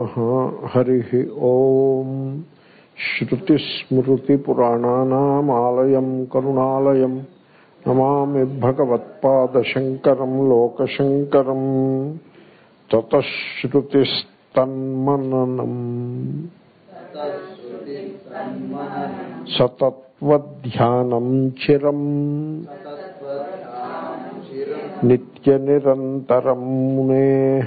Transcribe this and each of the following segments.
హరి ఓం శ్రుతిస్మృతిపురాణానామాలయం కరుణాలయం నమామి భగవత్పాదశంకరం లోకశంకరం తతశ్రుతిస్తన్మననం సతత్వధ్యానం చిరం నిత్యనిరంతరం మునేః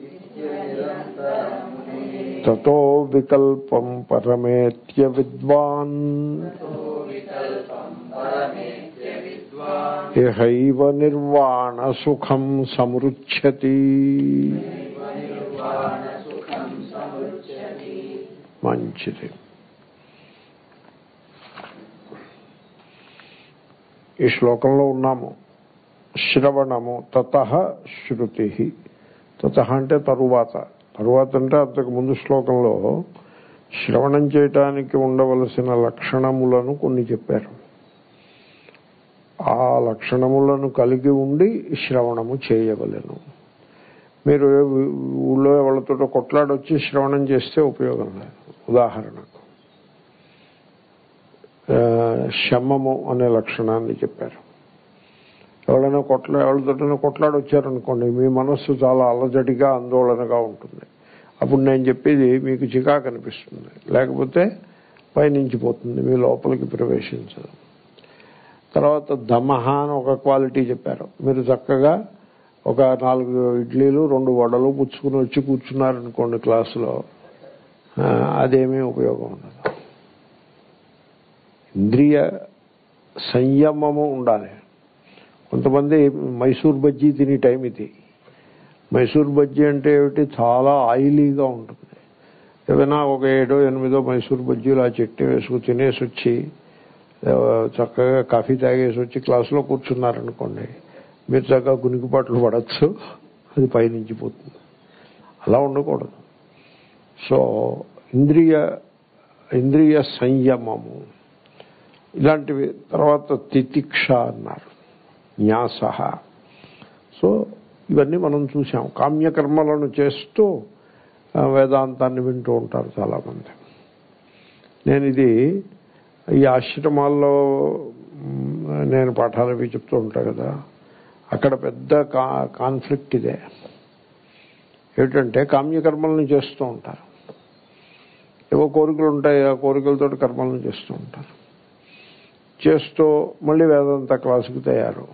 తతో వికల్పం పరమేత్య విద్వాన్ ఇహైవ నిర్వాణ సుఖం సమృచ్ఛతి మంచిది ఈ శ్లోకంలో ఉన్నాము శ్రవణము తత శృతి తత అంటే తరువాత తరువాత అంటే అంతకు ముందు శ్లోకంలో శ్రవణం చేయటానికి ఉండవలసిన లక్షణములను కొన్ని చెప్పారు ఆ లక్షణములను కలిగి ఉండి శ్రవణము చేయవలెను మీరు ఊళ్ళో వాళ్ళతో కొట్లాడొచ్చి శ్రవణం చేస్తే ఉపయోగం లేదు ఉదాహరణకు శమము అనే లక్షణాన్ని చెప్పారు ఎవరైనా కొట్ల ఎవరితోటైనా కొట్లాడి వచ్చారనుకోండి మీ మనస్సు చాలా అలజడిగా ఆందోళనగా ఉంటుంది అప్పుడు నేను చెప్పేది మీకు చికాకు అనిపిస్తుంది లేకపోతే పైనుంచి పోతుంది మీ లోపలికి ప్రవేశించదు తర్వాత దమహ అని ఒక క్వాలిటీ చెప్పారు మీరు చక్కగా ఒక నాలుగు ఇడ్లీలు రెండు వడలు పుచ్చుకుని వచ్చి కూర్చున్నారనుకోండి క్లాసులో అదేమీ ఉపయోగం ఉండదు ఇంద్రియ సంయమము ఉండాలి కొంతమంది మైసూర్ బజ్జీ తినే టైం ఇది మైసూర్ బజ్జీ అంటే ఏమిటి చాలా ఆయిలీగా ఉంటుంది ఏదైనా ఒక ఏడో ఎనిమిదో మైసూర్ బజ్జీలు ఆ చట్నీ వేసుకు తినేసి వచ్చి చక్కగా కాఫీ తాగేసి వచ్చి క్లాసులో కూర్చున్నారనుకోండి మీరు చక్కగా గునికిపాట్లు పడచ్చు అది పైనుంచి పోతుంది అలా ఉండకూడదు సో ఇంద్రియ ఇంద్రియ సంయమము ఇలాంటివి తర్వాత తితిక్ష అన్నారు న్యాస సో ఇవన్నీ మనం చూసాం కామ్యకర్మలను చేస్తూ వేదాంతాన్ని వింటూ ఉంటారు చాలామంది నేను ఇది ఈ ఆశ్రమాల్లో నేను పాఠాలు అవి చెప్తూ ఉంటాను కదా అక్కడ పెద్ద కాన్ఫ్లిక్ట్ ఇదే ఏమిటంటే కామ్యకర్మలను చేస్తూ ఉంటారు ఏవో కోరికలు ఉంటాయి ఆ కోరికలతో కర్మలను చేస్తూ ఉంటారు చేస్తూ మళ్ళీ వేదాంత క్లాసుకు తయారు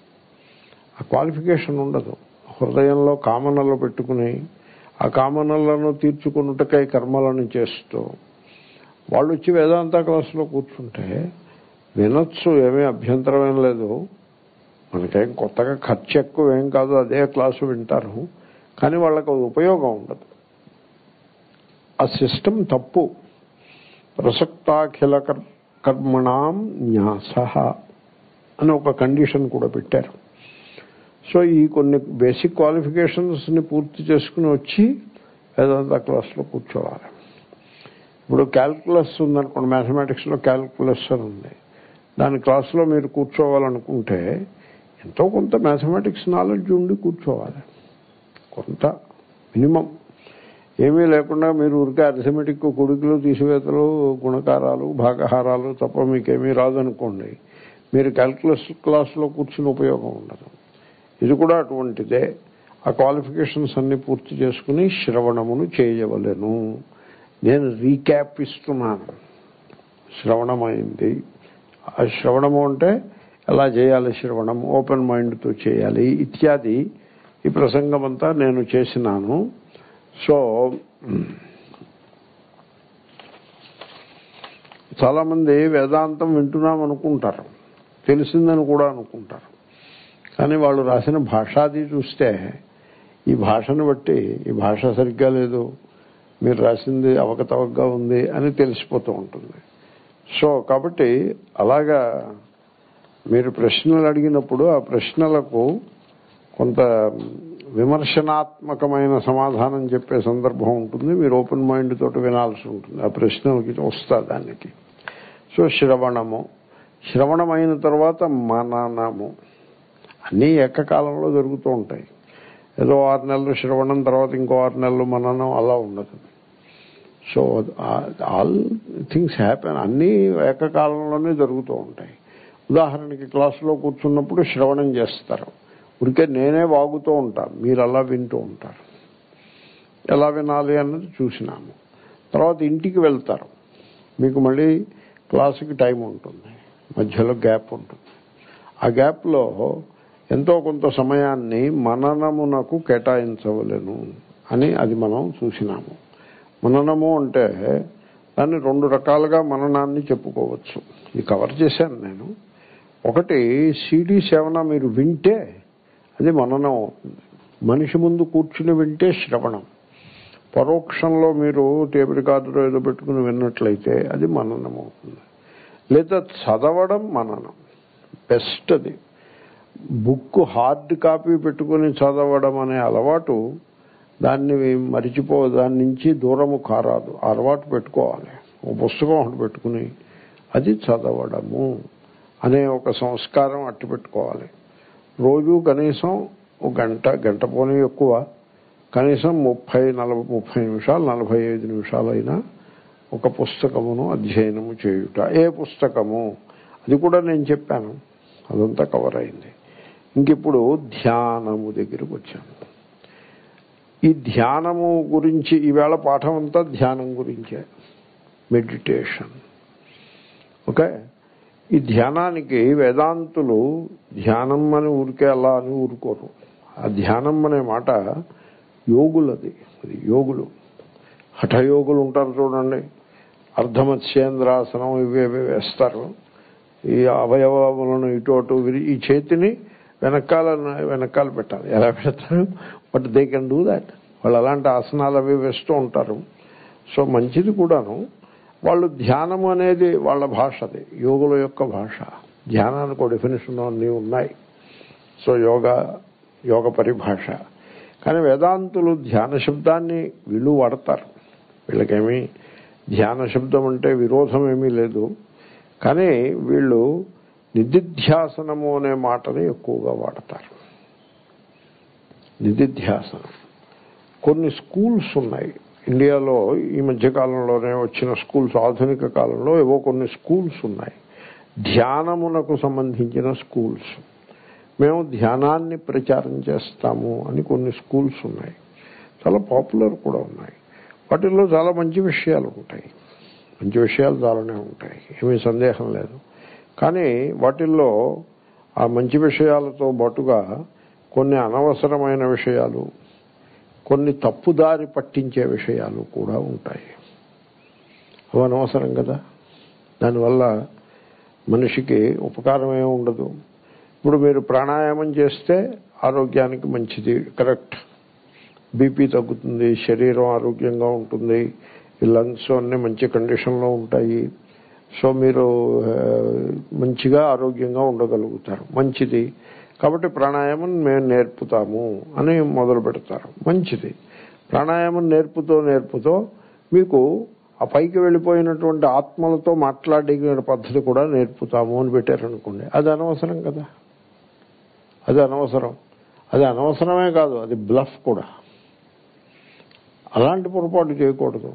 ఆ క్వాలిఫికేషన్ ఉండదు హృదయంలో కామనలు పెట్టుకుని ఆ కామనలను తీర్చుకున్నట్టుకై కర్మలను చేస్తూ వాళ్ళు వచ్చి వేదాంత క్లాసులో కూర్చుంటే వినొచ్చు ఏమీ అభ్యంతరం ఏం లేదు మనకేం కొత్తగా ఖర్చు ఎక్కువ ఏం కాదు అదే క్లాసు వింటారు కానీ వాళ్ళకు ఉపయోగం ఉండదు ఆ సిస్టమ్ తప్పు ప్రసక్తాఖిల కర్మణాం న్యాస అని ఒక కండిషన్ కూడా పెట్టారు సో ఈ కొన్ని బేసిక్ క్వాలిఫికేషన్స్ని పూర్తి చేసుకుని వచ్చి వేదాంత క్లాస్లో కూర్చోవాలి ఇప్పుడు క్యాల్కులస్ ఉందనుకోండి మ్యాథమెటిక్స్లో క్యాల్కులస్ అని ఉంది దాని క్లాస్లో మీరు కూర్చోవాలనుకుంటే ఎంతో కొంత మ్యాథమెటిక్స్ నాలెడ్జ్ ఉండి కూర్చోవాలి కొంత మినిమం ఏమీ లేకుండా మీరు ఊరికే అరిథమెటిక్ కొడుకులు తీసివేతలు గుణకారాలు భాగహారాలు తప్ప మీకేమీ రాదనుకోండి మీరు క్యాల్కులస్ క్లాస్లో కూర్చుని ఉపయోగం ఉండదు ఇది కూడా అటువంటిదే ఆ క్వాలిఫికేషన్స్ అన్ని పూర్తి చేసుకుని శ్రవణమును చేయవలెను నేను రీక్యాప్ ఇస్తున్నాను శ్రవణమైంది ఆ శ్రవణము అంటే ఎలా చేయాలి శ్రవణం ఓపెన్ మైండ్తో చేయాలి ఇత్యాది ఈ ప్రసంగం అంతా నేను చేసినాను సో చాలామంది వేదాంతం వింటున్నాం అనుకుంటారు తెలిసిందని కూడా అనుకుంటారు కానీ వాళ్ళు రాసిన భాషాది చూస్తే ఈ భాషను బట్టి ఈ భాష సరిగ్గా లేదు మీరు రాసింది అవకతవకగా ఉంది అని తెలిసిపోతూ ఉంటుంది సో కాబట్టి అలాగా మీరు ప్రశ్నలు అడిగినప్పుడు ఆ ప్రశ్నలకు కొంత విమర్శనాత్మకమైన సమాధానం చెప్పే సందర్భం ఉంటుంది మీరు ఓపెన్ మైండ్ తోటి వినాల్సి ఉంటుంది ఆ ప్రశ్నలకి వస్తా దానికి సో శ్రవణము శ్రవణమైన తర్వాత మననము అన్నీ ఏకకాలంలో జరుగుతూ ఉంటాయి ఏదో ఆరు నెలలు శ్రవణం తర్వాత ఇంకో ఆరు నెలలు మననం అలా ఉండదు సో ఆల్ థింగ్స్ హ్యాపెన్ అన్నీ ఏకకాలంలోనే జరుగుతూ ఉంటాయి ఉదాహరణకి క్లాసులో కూర్చున్నప్పుడు శ్రవణం చేస్తారు ఉరికే నేనే వాగుతూ ఉంటాను మీరు అలా వింటూ ఉంటారు ఎలా వినాలి అన్నది చూసినాము తర్వాత ఇంటికి వెళ్తారు మీకు మళ్ళీ క్లాసుకి టైం ఉంటుంది మధ్యలో గ్యాప్ ఉంటుంది ఆ గ్యాప్లో ఎంతో కొంత సమయాన్ని మననమునకు కేటాయించవలను అని అది మనం చూసినాము మననము అంటే దాన్ని రెండు రకాలుగా మననాన్ని చెప్పుకోవచ్చు ఇది కవర్ చేశాను నేను ఒకటి సిడి సేవన మీరు వింటే అది మననం అవుతుంది మనిషి ముందు కూర్చుని వింటే శ్రవణం పరోక్షంలో మీరు టేప్ రికార్డులో ఏదో పెట్టుకుని విన్నట్లయితే అది మననం అవుతుంది లేదా చదవడం మననం బెస్ట్ అది బుక్ హార్డ్ కాపీ పెట్టుకుని చదవడం అనే అలవాటు దాన్ని మరిచిపో దాని నుంచి దూరము కారాదు ఆ అలవాటు పెట్టుకోవాలి ఒక పుస్తకం ఒకటి పెట్టుకుని అది చదవడము అనే ఒక సంస్కారం అట్టు పెట్టుకోవాలి రోజు కనీసం ఒక గంట గంట పోనీ ఎక్కువ కనీసం ముప్పై నలభై ముప్పై నిమిషాలు నలభై ఐదు నిమిషాలైనా ఒక పుస్తకమును అధ్యయనము చేయుట ఏ పుస్తకము అది కూడా నేను చెప్పాను అదంతా కవర్ అయింది ఇంకిప్పుడు ధ్యానము దగ్గరకు వచ్చాను ఈ ధ్యానము గురించి ఈవేళ పాఠం అంతా ధ్యానం గురించే మెడిటేషన్ ఓకే ఈ ధ్యానానికి వేదాంతులు ధ్యానం అని ఊరికే అలా అని ఊరుకోరు ఆ ధ్యానం అనే మాట యోగులది అది యోగులు హఠయోగులు ఉంటారు చూడండి అర్ధమత్స్యేంద్రాసనం ఇవి ఇవి వేస్తారు ఈ అవయవములను ఇటు అటు విరి- ఈ చేతిని వెనకాల వెనకాల పెట్టాలి ఎలా పెడతారు but they can do that వాళ్ళు అలాంటి ఆసనాలు అవి వేస్తూ ఉంటారు సో మంచిది కూడాను వాళ్ళు ధ్యానము అనేది వాళ్ళ భాష అది యోగుల యొక్క భాష ధ్యానానికి ఒక డెఫినేషన్ అన్నీ ఉన్నాయి సో యోగా యోగ పరిభాష కానీ వేదాంతులు ధ్యాన శబ్దాన్ని వీళ్ళు వాడతారు వీళ్ళకేమీ ధ్యాన శబ్దం అంటే విరోధం ఏమీ లేదు కానీ వీళ్ళు నిధిధ్యాసనము అనే మాటని ఎక్కువగా వాడతారు నిధిధ్యాసనం కొన్ని స్కూల్స్ ఉన్నాయి ఇండియాలో ఈ మధ్య కాలంలోనే వచ్చిన స్కూల్స్ ఆధునిక కాలంలో ఏవో కొన్ని స్కూల్స్ ఉన్నాయి ధ్యానమునకు సంబంధించిన స్కూల్స్ మేము ధ్యానాన్ని ప్రచారం చేస్తాము అని కొన్ని స్కూల్స్ ఉన్నాయి చాలా పాపులర్ కూడా ఉన్నాయి వాటిల్లో చాలా మంచి విషయాలు ఉంటాయి మంచి విషయాలు చాలానే ఉంటాయి ఏమీ సందేహం లేదు కానీ వాటిల్లో ఆ మంచి విషయాలతో పాటుగా కొన్ని అనవసరమైన విషయాలు కొన్ని తప్పుదారి పట్టించే విషయాలు కూడా ఉంటాయి అవి అనవసరం కదా దానివల్ల మనిషికి ఉపకారం ఏమి ఉండదు ఇప్పుడు మీరు ప్రాణాయామం చేస్తే ఆరోగ్యానికి మంచిది కరెక్ట్ బీపీ తగ్గుతుంది శరీరం ఆరోగ్యంగా ఉంటుంది ఈ లంగ్స్ అన్ని మంచి కండిషన్లో ఉంటాయి సో మీరు ఆ, మంచిగా ఆరోగ్యంగా ఉండగలుగుతారు మంచిది కాబట్టి ప్రాణాయామం మేము నేర్పుతాము అని మొదలు పెడతారు మంచిది ప్రాణాయామం నేర్పుతో నేర్పుతో మీకు ఆ పైకి వెళ్ళిపోయినటువంటి ఆత్మలతో మాట్లాడే పద్ధతి కూడా నేర్పుతాము అని పెట్టారనుకోండి అది అనవసరం కదా అది అనవసరం అది అనవసరమే కాదు అది బ్లఫ్ కూడా అలాంటి పొరపాటు చేయకూడదు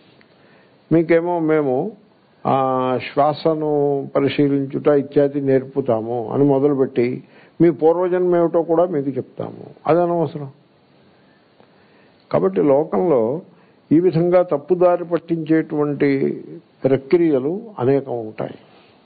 మీకేమో మేము ఆ, శ్వాసను పరిశీలించుట ఇత్యాది నేర్పుతాము అని మొదలుపెట్టి మీ పూర్వజన్మ ఏమిటో కూడా మీకు చెప్తాము అది అనవసరం కాబట్టి లోకంలో ఈ విధంగా తప్పుదారి పట్టించేటువంటి ప్రక్రియలు అనేకం ఉంటాయి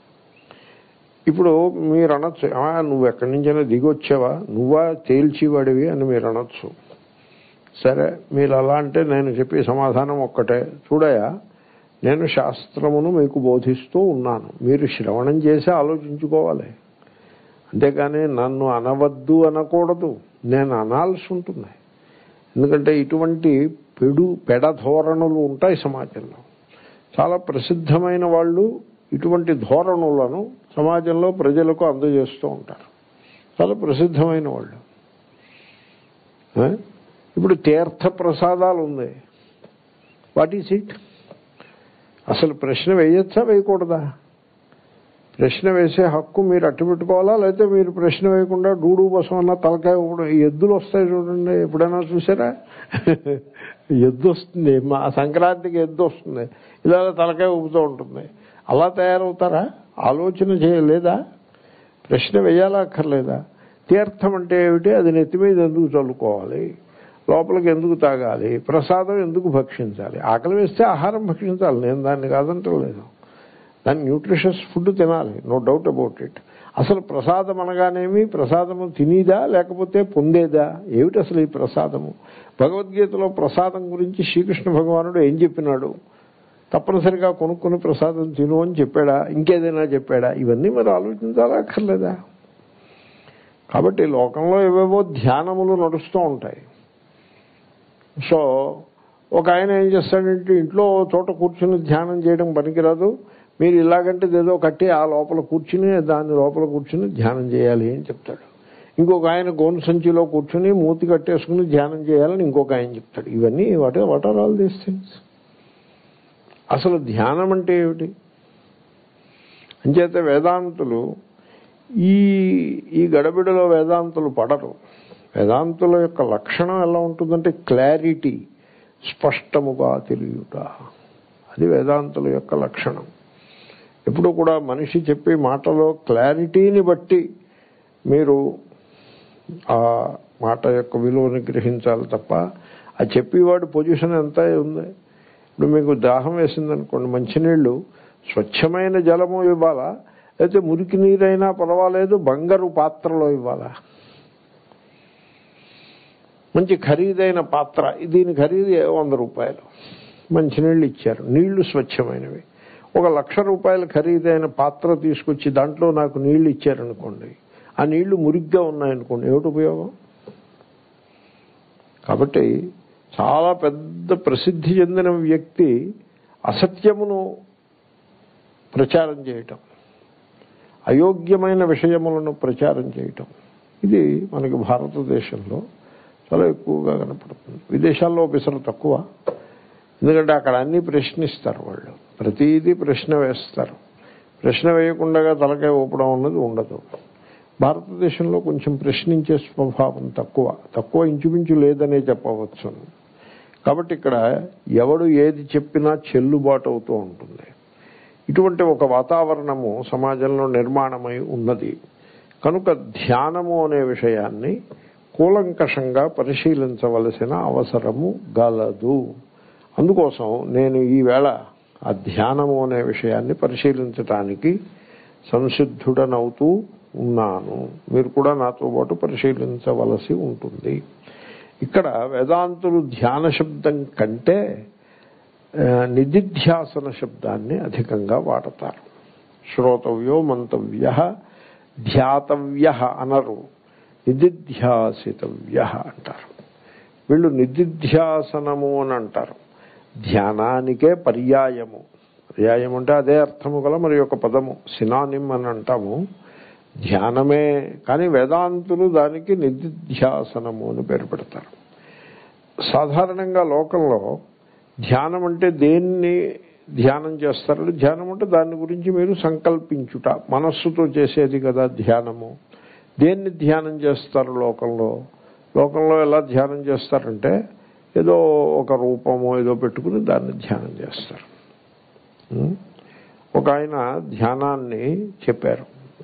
ఇప్పుడు మీరు అనొచ్చు "ఆ, నువ్వు ఎక్కడి నుంచైనా దిగొచ్చావా నువ్వా తేల్చివాడివి అని మీరు అనొచ్చు సరే మీరు అలా అంటే నేను చెప్పే సమాధానం ఒక్కటే చూడయా నేను శాస్త్రమును మీకు బోధిస్తూ ఉన్నాను మీరు శ్రవణం చేసి ఆలోచించుకోవాలి అంతేకాని నన్ను అనవద్దు అనకూడదు నేను అనాల్సి ఉంటుంది ఎందుకంటే ఇటువంటి పెడు పెడ ధోరణులు ఉంటాయి సమాజంలో చాలా ప్రసిద్ధమైన వాళ్ళు ఇటువంటి ధోరణులను సమాజంలో ప్రజలకు అందజేస్తూ ఉంటారు చాలా ప్రసిద్ధమైన వాళ్ళు ఆ? ఇప్పుడు తీర్థ ప్రసాదాలు ఉంది వాట్ ఈస్ ఇట్ అసలు ప్రశ్న వేయచ్చా వేయకూడదా ప్రశ్న వేసే హక్కు మీరు అట్టు పెట్టుకోవాలా లేకపోతే మీరు ప్రశ్న వేయకుండా డూడు బసం అన్న తలకాయ ఊపడం ఈ ఎద్దులు వస్తాయి చూడండి ఎప్పుడైనా చూసారా ఎద్దు వస్తుంది మా సంక్రాంతికి ఎద్దు వస్తుంది ఇలా తలకాయ ఊపుతూ ఉంటుంది అలా తయారవుతారా ఆలోచన చేయలేదా ప్రశ్న వేయాలా అక్కర్లేదా తీర్థం అంటే ఏమిటి అది నెత్తి మీద ఎందుకు చల్లుకోవాలి లోపలికి ఎందుకు తాగాలి ప్రసాదం ఎందుకు భక్షించాలి ఆకలి వేస్తే ఆహారం భక్షించాలి నేను దాన్ని కాదంటలేదు దాన్ని న్యూట్రిషస్ ఫుడ్ తినాలి నో డౌట్ అబౌట్ ఇట్ అసలు ప్రసాదం అనగానేమి ప్రసాదము తినేదా లేకపోతే పొందేదా ఏమిటి అసలు ఈ ప్రసాదము భగవద్గీతలో ప్రసాదం గురించి శ్రీకృష్ణ భగవానుడు ఏం చెప్పినాడు తప్పనిసరిగా కొనుక్కుని ప్రసాదం తిను అని చెప్పాడా ఇంకేదైనా చెప్పాడా ఇవన్నీ మరి ఆలోచించాలా అక్కర్లేదా కాబట్టి లోకంలో ఏవేవో ధ్యానములు నడుస్తూ ఉంటాయి సో ఒక ఆయన ఏం చేస్తాడంటే ఇంట్లో ఓ చోట కూర్చుని ధ్యానం చేయడం పనికిరాదు మీరు ఇలాగంటే ఏదో కట్టి ఆ లోపల కూర్చుని దాని లోపల కూర్చుని ధ్యానం చేయాలి అని చెప్తాడు ఇంకొక ఆయన గోను సంచిలో కూర్చుని మూతి కట్టేసుకుని ధ్యానం చేయాలని ఇంకొక ఆయన చెప్తాడు ఇవన్నీ what what are all these things అసలు ధ్యానం అంటే ఏమిటి అంచేత వేదాంతులు ఈ ఈ గడబిడలో వేదాంతులు పడరు వేదాంతుల యొక్క లక్షణం ఎలా ఉంటుందంటే క్లారిటీ స్పష్టముగా తెలియట అది వేదాంతుల యొక్క లక్షణం ఎప్పుడు కూడా మనిషి చెప్పే మాటలో క్లారిటీని బట్టి మీరు ఆ మాట యొక్క విలువని గ్రహించాలి తప్ప ఆ చెప్పేవాడి పొజిషన్ ఎంత ఉంది ఇప్పుడు మీకు దాహం వేసిందనుకోండి మంచినీళ్ళు స్వచ్ఛమైన జలము ఇవ్వాలా లేకపోతే మురికి నీరైనా పర్వాలేదు బంగారు పాత్రలో ఇవ్వాలా మంచి ఖరీదైన పాత్ర దీని ఖరీదు వంద రూపాయలు మంచినీళ్ళు ఇచ్చారు నీళ్లు స్వచ్ఛమైనవి ఒక లక్ష రూపాయల ఖరీదైన పాత్ర తీసుకొచ్చి దాంట్లో నాకు నీళ్లు ఇచ్చారనుకోండి ఆ నీళ్లు మురిగ్గా ఉన్నాయనుకోండి ఏమిటి ఉపయోగం కాబట్టి చాలా పెద్ద ప్రసిద్ధి చెందిన వ్యక్తి అసత్యమును ప్రచారం చేయటం అయోగ్యమైన విషయములను ప్రచారం చేయటం ఇది మనకి భారతదేశంలో చాలా ఎక్కువగా కనపడుతుంది విదేశాల్లో పిసరు తక్కువ ఎందుకంటే అక్కడ అన్ని ప్రశ్నిస్తారు వాళ్ళు ప్రతిదీ ప్రశ్న వేస్తారు ప్రశ్న వేయకుండా తలకాయ ఊపడం అన్నది ఉండదు భారతదేశంలో కొంచెం ప్రశ్నించే స్వభావం తక్కువ తక్కువ ఇంచుమించు లేదనే చెప్పవచ్చు కాబట్టి ఇక్కడ ఎవడు ఏది చెప్పినా చెల్లుబాటు అవుతూ ఉంటుంది ఇటువంటి ఒక వాతావరణము సమాజంలో నిర్మాణమై ఉన్నది కనుక ధ్యానము అనే విషయాన్ని కూలంకషంగా పరిశీలించవలసిన అవసరము గలదు అందుకోసం నేను ఈవేళ ఆ ధ్యానము అనే విషయాన్ని పరిశీలించటానికి సంసిద్ధుడనవుతూ ఉన్నాను మీరు కూడా నాతో పాటు పరిశీలించవలసి ఉంటుంది ఇక్కడ వేదాంతులు ధ్యాన శబ్దం కంటే నిధిధ్యాసన శబ్దాన్ని అధికంగా వాడతారు శ్రోతవ్యో మంతవ్య ధ్యాతవ్య అనరు నిధిధ్యాసితవ్య అంటారు వీళ్ళు నిధిధ్యాసనము అని అంటారు ధ్యానానికే పర్యాయము పర్యాయం అంటే అదే అర్థము గల మరి ఒక పదము సినానిమ్ అని అంటాము ధ్యానమే కానీ వేదాంతులు దానికి నిధిధ్యాసనము అని పేరు పెడతారు సాధారణంగా లోకంలో ధ్యానం అంటే దేన్ని ధ్యానం చేస్తారు ధ్యానం అంటే దాని గురించి మీరు సంకల్పించుట మనస్సుతో చేసేది కదా ధ్యానము దేన్ని ధ్యానం చేస్తారు లోకంలో లోకంలో ఎలా ధ్యానం చేస్తారంటే ఏదో ఒక రూపము ఏదో పెట్టుకుని దాన్ని ధ్యానం చేస్తారు ఒక ఆయన ధ్యానాన్ని చెప్పారు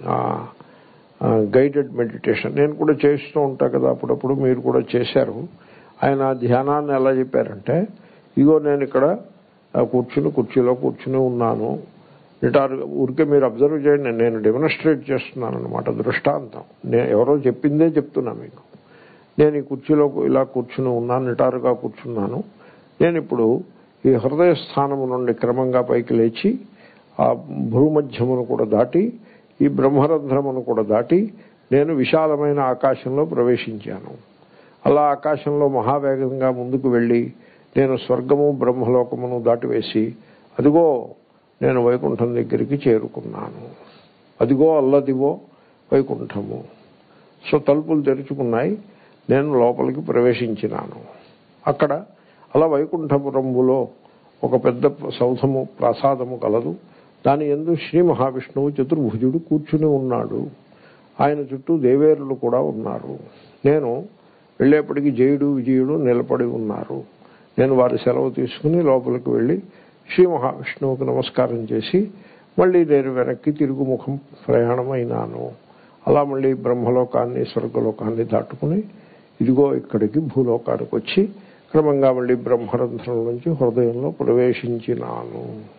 గైడెడ్ మెడిటేషన్ నేను కూడా చేస్తూ ఉంటా కదా అప్పుడప్పుడు మీరు కూడా చేశారు ఆయన ధ్యానాన్ని ఎలా చెప్పారంటే ఇగో నేను ఇక్కడ కూర్చుని కుర్చీలో కూర్చుని ఉన్నాను నిటారు ఊరికే మీరు అబ్జర్వ్ చేయండి నేను డెమోన్స్ట్రేట్ చేస్తున్నాను అనమాట దృష్టాంతం నేను ఎవరో చెప్పిందే చెప్తున్నా మీకు నేను ఈ కుర్చీలో ఇలా కూర్చుని ఉన్నాను నిటారుగా కూర్చున్నాను నేను ఇప్పుడు ఈ హృదయ స్థానము నుండి క్రమంగా పైకి లేచి ఆ భూమధ్యమును కూడా దాటి ఈ బ్రహ్మరంధ్రమును కూడా దాటి నేను విశాలమైన ఆకాశంలో ప్రవేశించాను అలా ఆకాశంలో మహావేగంగా ముందుకు వెళ్ళి నేను స్వర్గము బ్రహ్మలోకమును దాటివేసి అదిగో నేను వైకుంఠం దగ్గరికి చేరుకున్నాను అదిగో అల్లదివో వైకుంఠము సో తలుపులు తెరుచుకున్నాయి నేను లోపలికి ప్రవేశించినాను అక్కడ అలా వైకుంఠపురంబులో ఒక పెద్ద సౌధము ప్రసాదము కలదు దాని ఎందు శ్రీ మహావిష్ణువు చతుర్భుజుడు కూర్చుని ఉన్నాడు ఆయన చుట్టూ దేవేరులు కూడా ఉన్నారు నేను వెళ్ళేప్పటికీ జయుడు విజయుడు నిలబడి ఉన్నారు నేను వారి సెలవు తీసుకుని లోపలికి వెళ్ళి శ్రీ మహావిష్ణువుకు నమస్కారం చేసి మళ్ళీ నేను వెనక్కి తిరుగుముఖం ప్రయాణమైనాను అలా మళ్ళీ బ్రహ్మలోకాన్ని స్వర్గలోకాన్ని దాటుకుని ఇదిగో ఇక్కడికి భూలోకానికి వచ్చి క్రమంగా మళ్ళీ బ్రహ్మరంధ్రం నుంచి హృదయంలో ప్రవేశించినాను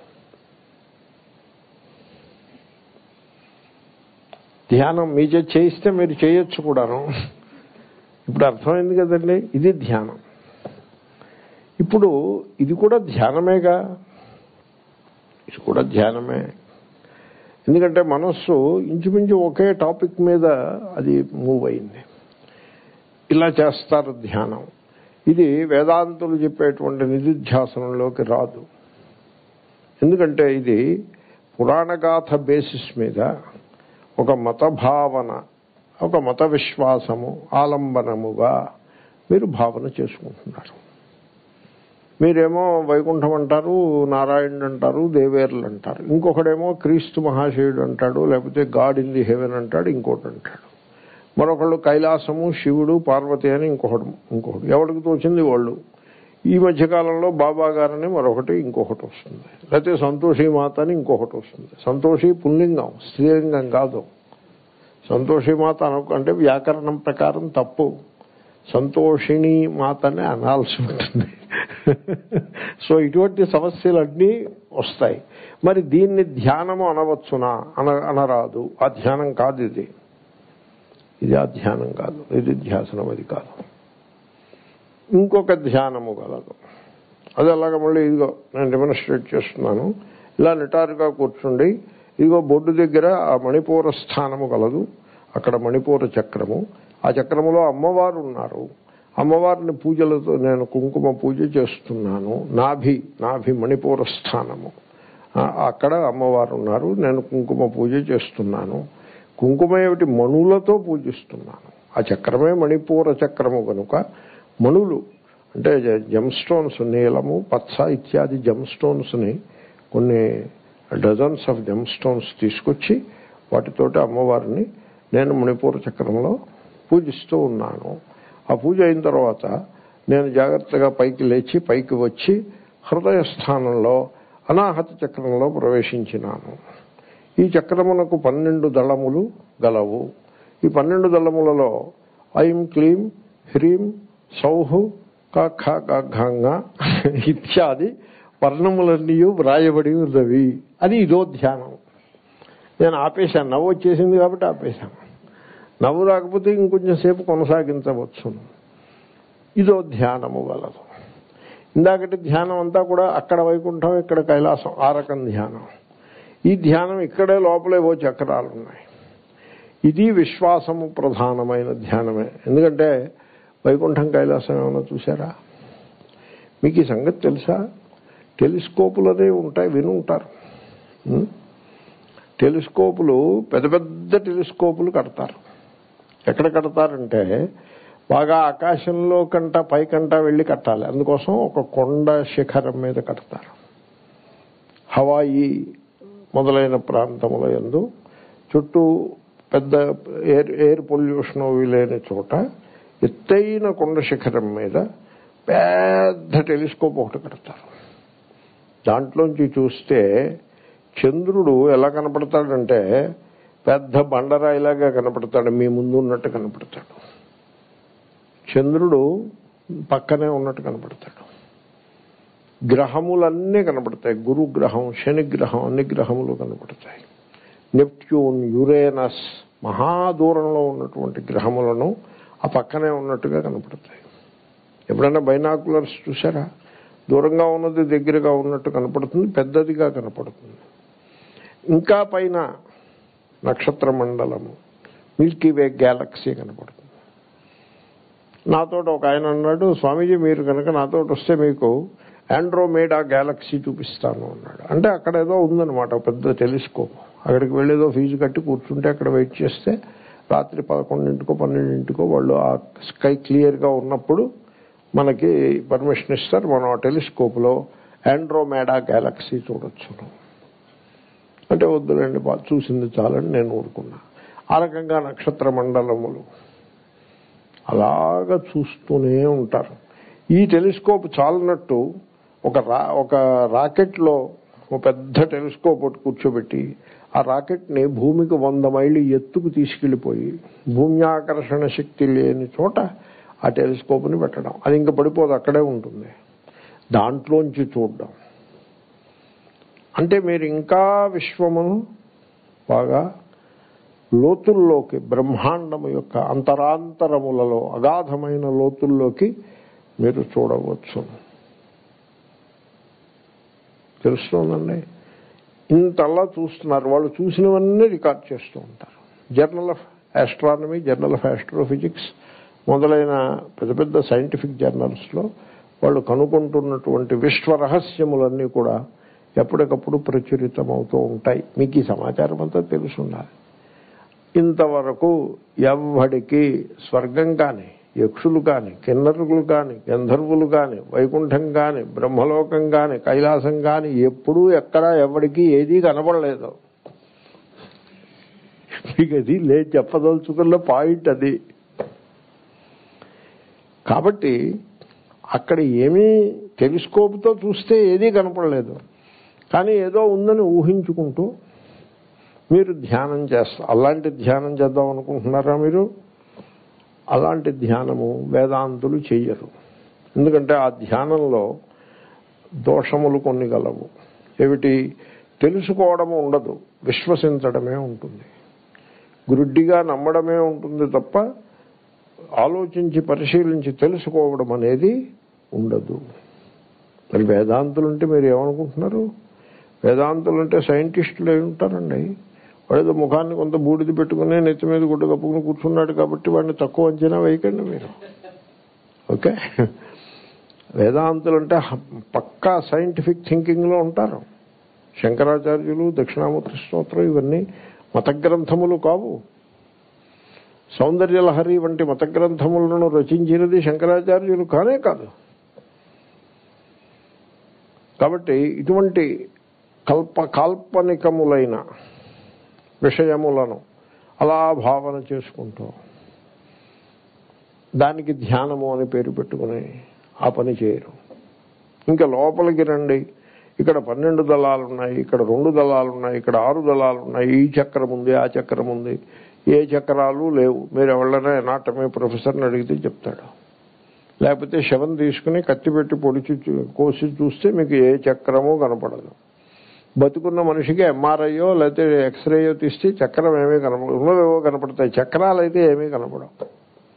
ధ్యానం మీ చేత చేయిస్తే మీరు చేయొచ్చు కూడాను ఇప్పుడు అర్థమైంది కదండి ఇది ధ్యానం ఇప్పుడు ఇది కూడా ధ్యానమేగా ఇది కూడా ధ్యానమే ఎందుకంటే మనస్సు ఇంచుమించు ఒకే టాపిక్ మీద అది మూవ్ అయింది ఇలా చేస్తారు ధ్యానం ఇది వేదాంతులు చెప్పేటువంటి నిధిధ్యాసనంలోకి రాదు ఎందుకంటే ఇది పురాణగాథ బేసిస్ మీద ఒక మత భావన ఒక మత విశ్వాసము ఆలంబనముగా మీరు భావన చేసుకుంటున్నారు మీరేమో వైకుంఠం అంటారు నారాయణుడు అంటారు దేవేర్లు అంటారు ఇంకొకడేమో క్రీస్తు మహాశయుడు అంటాడు లేకపోతే గాడ్ ఇన్ ది హెవెన్ అంటాడు ఇంకోటి అంటాడు మరొకళ్ళు కైలాసము శివుడు పార్వతి అని ఇంకొకడు ఇంకొకటి ఎవరికి తోచింది వాళ్ళు ఈ మధ్యకాలంలో బాబా గారని మరొకటి ఇంకొకటి వస్తుంది లేకపోతే సంతోషి మాత అని ఇంకొకటి వస్తుంది సంతోషి పుల్లింగం స్త్రీలింగం కాదు సంతోషి మాత అనుకు అంటే వ్యాకరణం ప్రకారం తప్పు సంతోషిణి మాతనే అనాల్సి ఉంటుంది సో ఇటువంటి సమస్యలన్నీ వస్తాయి మరి దీన్ని ధ్యానము అనవచ్చునా అన అనరాదు ఆ ధ్యానం కాదు ఇది ఇది ఆ ధ్యానం కాదు ఇది ధ్యాసనం అది కాదు ఇంకొక ధ్యానము కలదు అది అలాగ మళ్ళీ ఇదిగో నేను డెమోన్స్ట్రేట్ చేస్తున్నాను ఇలా నిటారుగా కూర్చుండి ఇదిగో బొడ్డు దగ్గర ఆ మణిపూర స్థానము కలదు అక్కడ మణిపూర చక్రము ఆ చక్రములో అమ్మవారు ఉన్నారు అమ్మవారిని పూజలతో నేను కుంకుమ పూజ చేస్తున్నాను నాభి నాభి మణిపూర స్థానము ఆ, అక్కడ అమ్మవారు ఉన్నారు నేను కుంకుమ పూజ చేస్తున్నాను కుంకుమ ఏమిటి మణులతో పూజిస్తున్నాను ఆ చక్రమే మణిపూర చక్రము కనుక మణులు అంటే జమ్ స్టోన్స్ నీలము పచ్చ ఇత్యాది జమ్ స్టోన్స్ని కొన్ని డజన్స్ ఆఫ్ జమ్ స్టోన్స్ తీసుకొచ్చి వాటితోటి అమ్మవారిని నేను మణిపూర చక్రంలో పూజిస్తూ ఉన్నాను ఆ పూజ అయిన తర్వాత నేను జాగ్రత్తగా పైకి లేచి పైకి వచ్చి హృదయ స్థానంలో అనాహత చక్రంలో ప్రవేశించినాను ఈ చక్రమునకు పన్నెండు దళములు గలవు ఈ పన్నెండు దళములలో ఐం క్లీం హ్రీం సౌహు కాఖాఘంగా ఇత్యాది వర్ణములన్నీ వ్రాయబడి ఉన్నవి అది ఇదో ధ్యానం నేను ఆపేశాను నవ్వు వచ్చేసింది కాబట్టి ఆపేశాను నవ్వు రాకపోతే ఇంకొంచెం సేపు కొనసాగించవచ్చును ఇదో ధ్యానము గలదు ఇందాకటి ధ్యానం అంతా కూడా అక్కడ వైకుంఠం ఇక్కడ కైలాసం ఆ రకం ధ్యానం ఈ ధ్యానం ఇక్కడే లోపలే ఓ చక్రాలు ఉన్నాయి ఇది విశ్వాసము ప్రధానమైన ధ్యానమే ఎందుకంటే వైకుంఠం కైలాసం ఏమైనా చూసారా మీకు ఈ సంగతి తెలుసా టెలిస్కోపులు అనేవి ఉంటాయి విని ఉంటారు ఉం? టెలిస్కోపులు పెద్ద పెద్ద టెలిస్కోపులు కడతారు ఎక్కడ కడతారంటే బాగా ఆకాశంలో కంట పైకంట వెళ్ళి కట్టాలి అందుకోసం ఒక కొండ శిఖరం మీద కడతారు హవాయి మొదలైన ప్రాంతముల యందు చుట్టూ పెద్ద ఎయిర్ ఎయిర్ పొల్యూషన్ లేని చోట ఎత్తైన కొండ శిఖరం మీద పెద్ద టెలిస్కోప్ ఒకటి కడతారు దాంట్లోంచి చూస్తే చంద్రుడు ఎలా కనపడతాడంటే పెద్ద బండరాయిలాగా కనపడతాడు మీ ముందు ఉన్నట్టు కనపడతాడు చంద్రుడు పక్కనే ఉన్నట్టు కనపడతాడు గ్రహములన్నీ కనపడతాయి గురు గ్రహం శని గ్రహం అన్ని గ్రహములు కనపడతాయి నెప్ట్యూన్ యురేనస్ మహాదూరంలో ఉన్నటువంటి గ్రహములను ఆ పక్కనే ఉన్నట్టుగా కనపడతాయి ఎప్పుడైనా బైనాకులర్స్ చూసారా దూరంగా ఉన్నది దగ్గరగా ఉన్నట్టు కనపడుతుంది పెద్దదిగా కనపడుతుంది ఇంకా పైన నక్షత్ర మండలము మిల్కీ వే గ్యాలక్సీ కనపడుతుంది నాతో ఒక ఆయన అన్నాడు స్వామీజీ మీరు కనుక నాతో వస్తే మీకు ఆండ్రోమేడా గ్యాలక్సీ చూపిస్తాను అన్నాడు అంటే అక్కడ ఏదో ఉందన్నమాట ఒక పెద్ద టెలిస్కోప్ అక్కడికి వెళ్ళేదో ఫీజు కట్టి కూర్చుంటే అక్కడ వెయిట్ చేస్తే రాత్రి పదకొండింటికో పన్నెండింటికో వాళ్ళు ఆ స్కై క్లియర్గా ఉన్నప్పుడు మనకి పర్మిషన్ ఇస్తారు మనం ఆ టెలిస్కోప్లో ఆండ్రోమేడా గ్యాలక్సీ చూడొచ్చు అంటే వద్దులేండి బా- చూసింది చాలని నేను ఊరుకున్నా ఆ రకంగా నక్షత్ర మండలములు అలాగా చూస్తూనే ఉంటారు ఈ టెలిస్కోప్ చాలనట్టు ఒక రా ఒక రాకెట్లో ఒక పెద్ద టెలిస్కోప్ ఒకటి కూర్చోబెట్టి ఆ రాకెట్ని భూమికి వంద మైళ్ళు ఎత్తుకు తీసుకెళ్లిపోయి భూమి ఆకర్షణ శక్తి లేని చోట ఆ టెలిస్కోప్ని పెట్టడం అది ఇంకా పడిపోదు అక్కడే ఉంటుంది దాంట్లోంచి చూడడం అంటే మీరు ఇంకా విశ్వమును బాగా లోతుల్లోకి బ్రహ్మాండము యొక్క అంతరాంతరములలో అగాధమైన లోతుల్లోకి మీరు చూడవచ్చు తెలుస్తుందండి ఇంతలా చూస్తున్నారు వాళ్ళు చూసినవన్నీ రికార్డ్ చేస్తూ ఉంటారు journal of astronomy journal of astrophysics మొదలైన పెద్ద పెద్ద సైంటిఫిక్ జర్నల్స్లో వాళ్ళు కనుక్కుంటున్నటువంటి విశ్వ రహస్యములన్నీ కూడా ఎప్పటికప్పుడు ప్రచురితమవుతూ ఉంటాయి మీకు ఈ సమాచారం అంతా తెలుసుండాలి ఇంతవరకు ఎవ్వడికి స్వర్గం కానీ యక్షులు కానీ కిన్నరులు కానీ గంధర్వులు కానీ వైకుంఠం కానీ బ్రహ్మలోకం కానీ కైలాసం కానీ ఎప్పుడూ ఎక్కడా ఎవడికి ఏదీ కనబడలేదు మీకు అది లే చెప్పదలుచుకున్న పాయింట్ అది కాబట్టి అక్కడ ఏమీ టెలిస్కోప్తో చూస్తే ఏదీ కనపడలేదు కానీ ఏదో ఉందని ఊహించుకుంటూ మీరు ధ్యానం చేస్తారు అలాంటి ధ్యానం చేద్దాం అనుకుంటున్నారా మీరు అలాంటి ధ్యానము వేదాంతులు చెయ్యరు ఎందుకంటే ఆ ధ్యానంలో దోషములు కొన్ని గలవు ఏమిటి తెలుసుకోవడము ఉండదు విశ్వసించడమే ఉంటుంది గురుడ్డిగా నమ్మడమే ఉంటుంది తప్ప ఆలోచించి పరిశీలించి తెలుసుకోవడం అనేది ఉండదు మరి వేదాంతులు అంటే మీరు ఏమనుకుంటున్నారు వేదాంతులు అంటే సైంటిస్టులు అయి ఉంటారండి వాడేదో ముఖాన్ని కొంత బూడిద పెట్టుకుని నెత్తి మీద గుడ్డ కప్పుకుని కూర్చున్నాడు కాబట్టి వాడిని తక్కువ అంచనా వేయకండి మీరు ఓకే వేదాంతులు అంటే పక్కా సైంటిఫిక్ థింకింగ్లో ఉంటారు శంకరాచార్యులు దక్షిణామూర్తి స్తోత్రం ఇవన్నీ మత గ్రంథములు కావు సౌందర్యలహరి వంటి మత గ్రంథములను రచించినది శంకరాచార్యులు కానే కాదు కాబట్టి ఇటువంటి కల్ప కాల్పనికములైన విషయములను అలా భావన చేసుకుంటూ దానికి ధ్యానము అని పేరు పెట్టుకుని ఆ పని చేయరు ఇంకా లోపలికి రండి ఇక్కడ పన్నెండు దళాలు ఉన్నాయి ఇక్కడ రెండు దళాలు ఉన్నాయి ఇక్కడ ఆరు దళాలు ఉన్నాయి ఈ చక్రం ఉంది ఆ చక్రం ఉంది ఏ చక్రాలు లేవు మీరు ఎవరైనా ఎనాటమీ ప్రొఫెసర్ని అడిగితే చెప్తాడు లేకపోతే శవం తీసుకుని కత్తి పెట్టి పొడిచి చూ- కోసి చూస్తే మీకు ఏ చక్రమో కనపడదు బతుకున్న మనిషికి ఎంఆర్ఐయో లేకపోతే ఎక్స్రేయో తీస్తే చక్రం ఏమీ కనపడదు ఉన్నవేవో కనపడతాయి చక్రాలు అయితే ఏమీ కనపడవు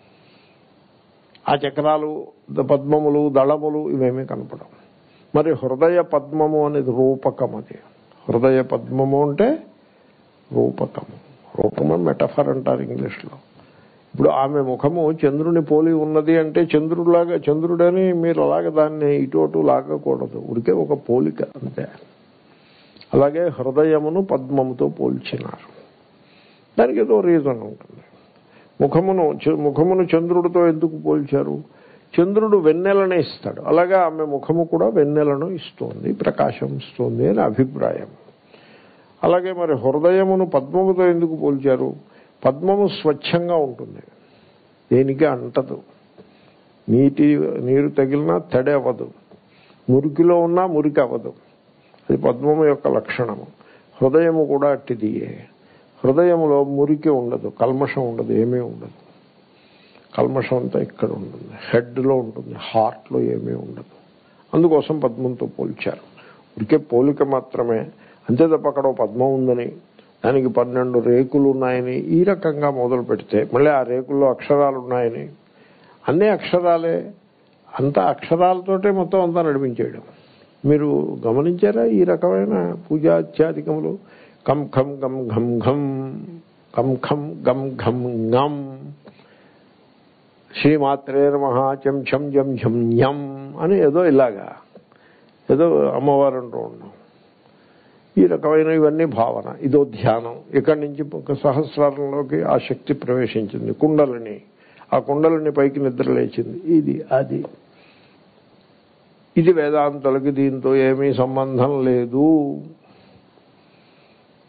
ఆ చక్రాలు ద- పద్మములు దళములు ఇవేమీ కనపడవు మరి హృదయ పద్మము అనేది రూపకం అది హృదయ పద్మము అంటే రూపకము రూపము మెటఫర్ అంటారు ఇంగ్లీష్లో ఇప్పుడు ఆమె ముఖము చంద్రుని పోలి ఉన్నది అంటే చంద్రుడిలాగా చంద్రుడని మీరు అలాగే దాన్ని ఇటు అటు లాగకూడదు ఉడికే ఒక పోలిక అంతే అలాగే హృదయమును పద్మముతో పోల్చినారు దానికి ఏదో రీజన్ ఉంటుంది ముఖమును చ- ముఖమును చంద్రుడితో ఎందుకు పోల్చారు చంద్రుడు వెన్నెలను ఇస్తాడు అలాగే ఆమె ముఖము కూడా వెన్నెలను ఇస్తోంది ప్రకాశం ఇస్తోంది అని అభిప్రాయం అలాగే మరి హృదయమును పద్మముతో ఎందుకు పోల్చారు పద్మము స్వచ్ఛంగా ఉంటుంది దేనికి అంటదు నీటి నీరు తగిలినా తడి అవ్వదు మురికిలో ఉన్నా మురికి అవ్వదు అది పద్మము యొక్క లక్షణము హృదయము కూడా అట్టిదియే హృదయములో మురికి ఉండదు కల్మషం ఉండదు ఏమీ ఉండదు కల్మషం అంతా ఇక్కడ ఉంటుంది హెడ్లో ఉంటుంది హార్ట్లో ఏమీ ఉండదు అందుకోసం పద్మంతో పోల్చారు ఉరికే పోలిక మాత్రమే అంతే తప్ప అక్కడ ఓ పద్మం ఉందని దానికి పన్నెండు రేకులు ఉన్నాయని ఈ రకంగా మొదలు పెడితే మళ్ళీ ఆ రేకుల్లో అక్షరాలు ఉన్నాయని అన్ని అక్షరాలే అంతా అక్షరాలతోటే మొత్తం అంతా నడిపించేయడం మీరు గమనించారా ఈ రకమైన పూజాత్యాధికములు కం ఖం గం ఘం ఘం కం ఖం గం ఘం గం శ్రీమాత్రే నమః చం ఛం జం ఝం ఞం అని ఏదో ఇలాగా ఏదో అమ్మవారు అంటూ ఉన్నాం ఈ రకమైన ఇవన్నీ భావన ఇదో ధ్యానం ఇక్కడి నుంచి ఒక సహస్రారంలోకి ఆ శక్తి ప్రవేశించింది కుండలని ఆ కుండలని పైకి నిద్ర లేచింది ఇది అది ఇది వేదాంతులకి దీంతో ఏమీ సంబంధం లేదు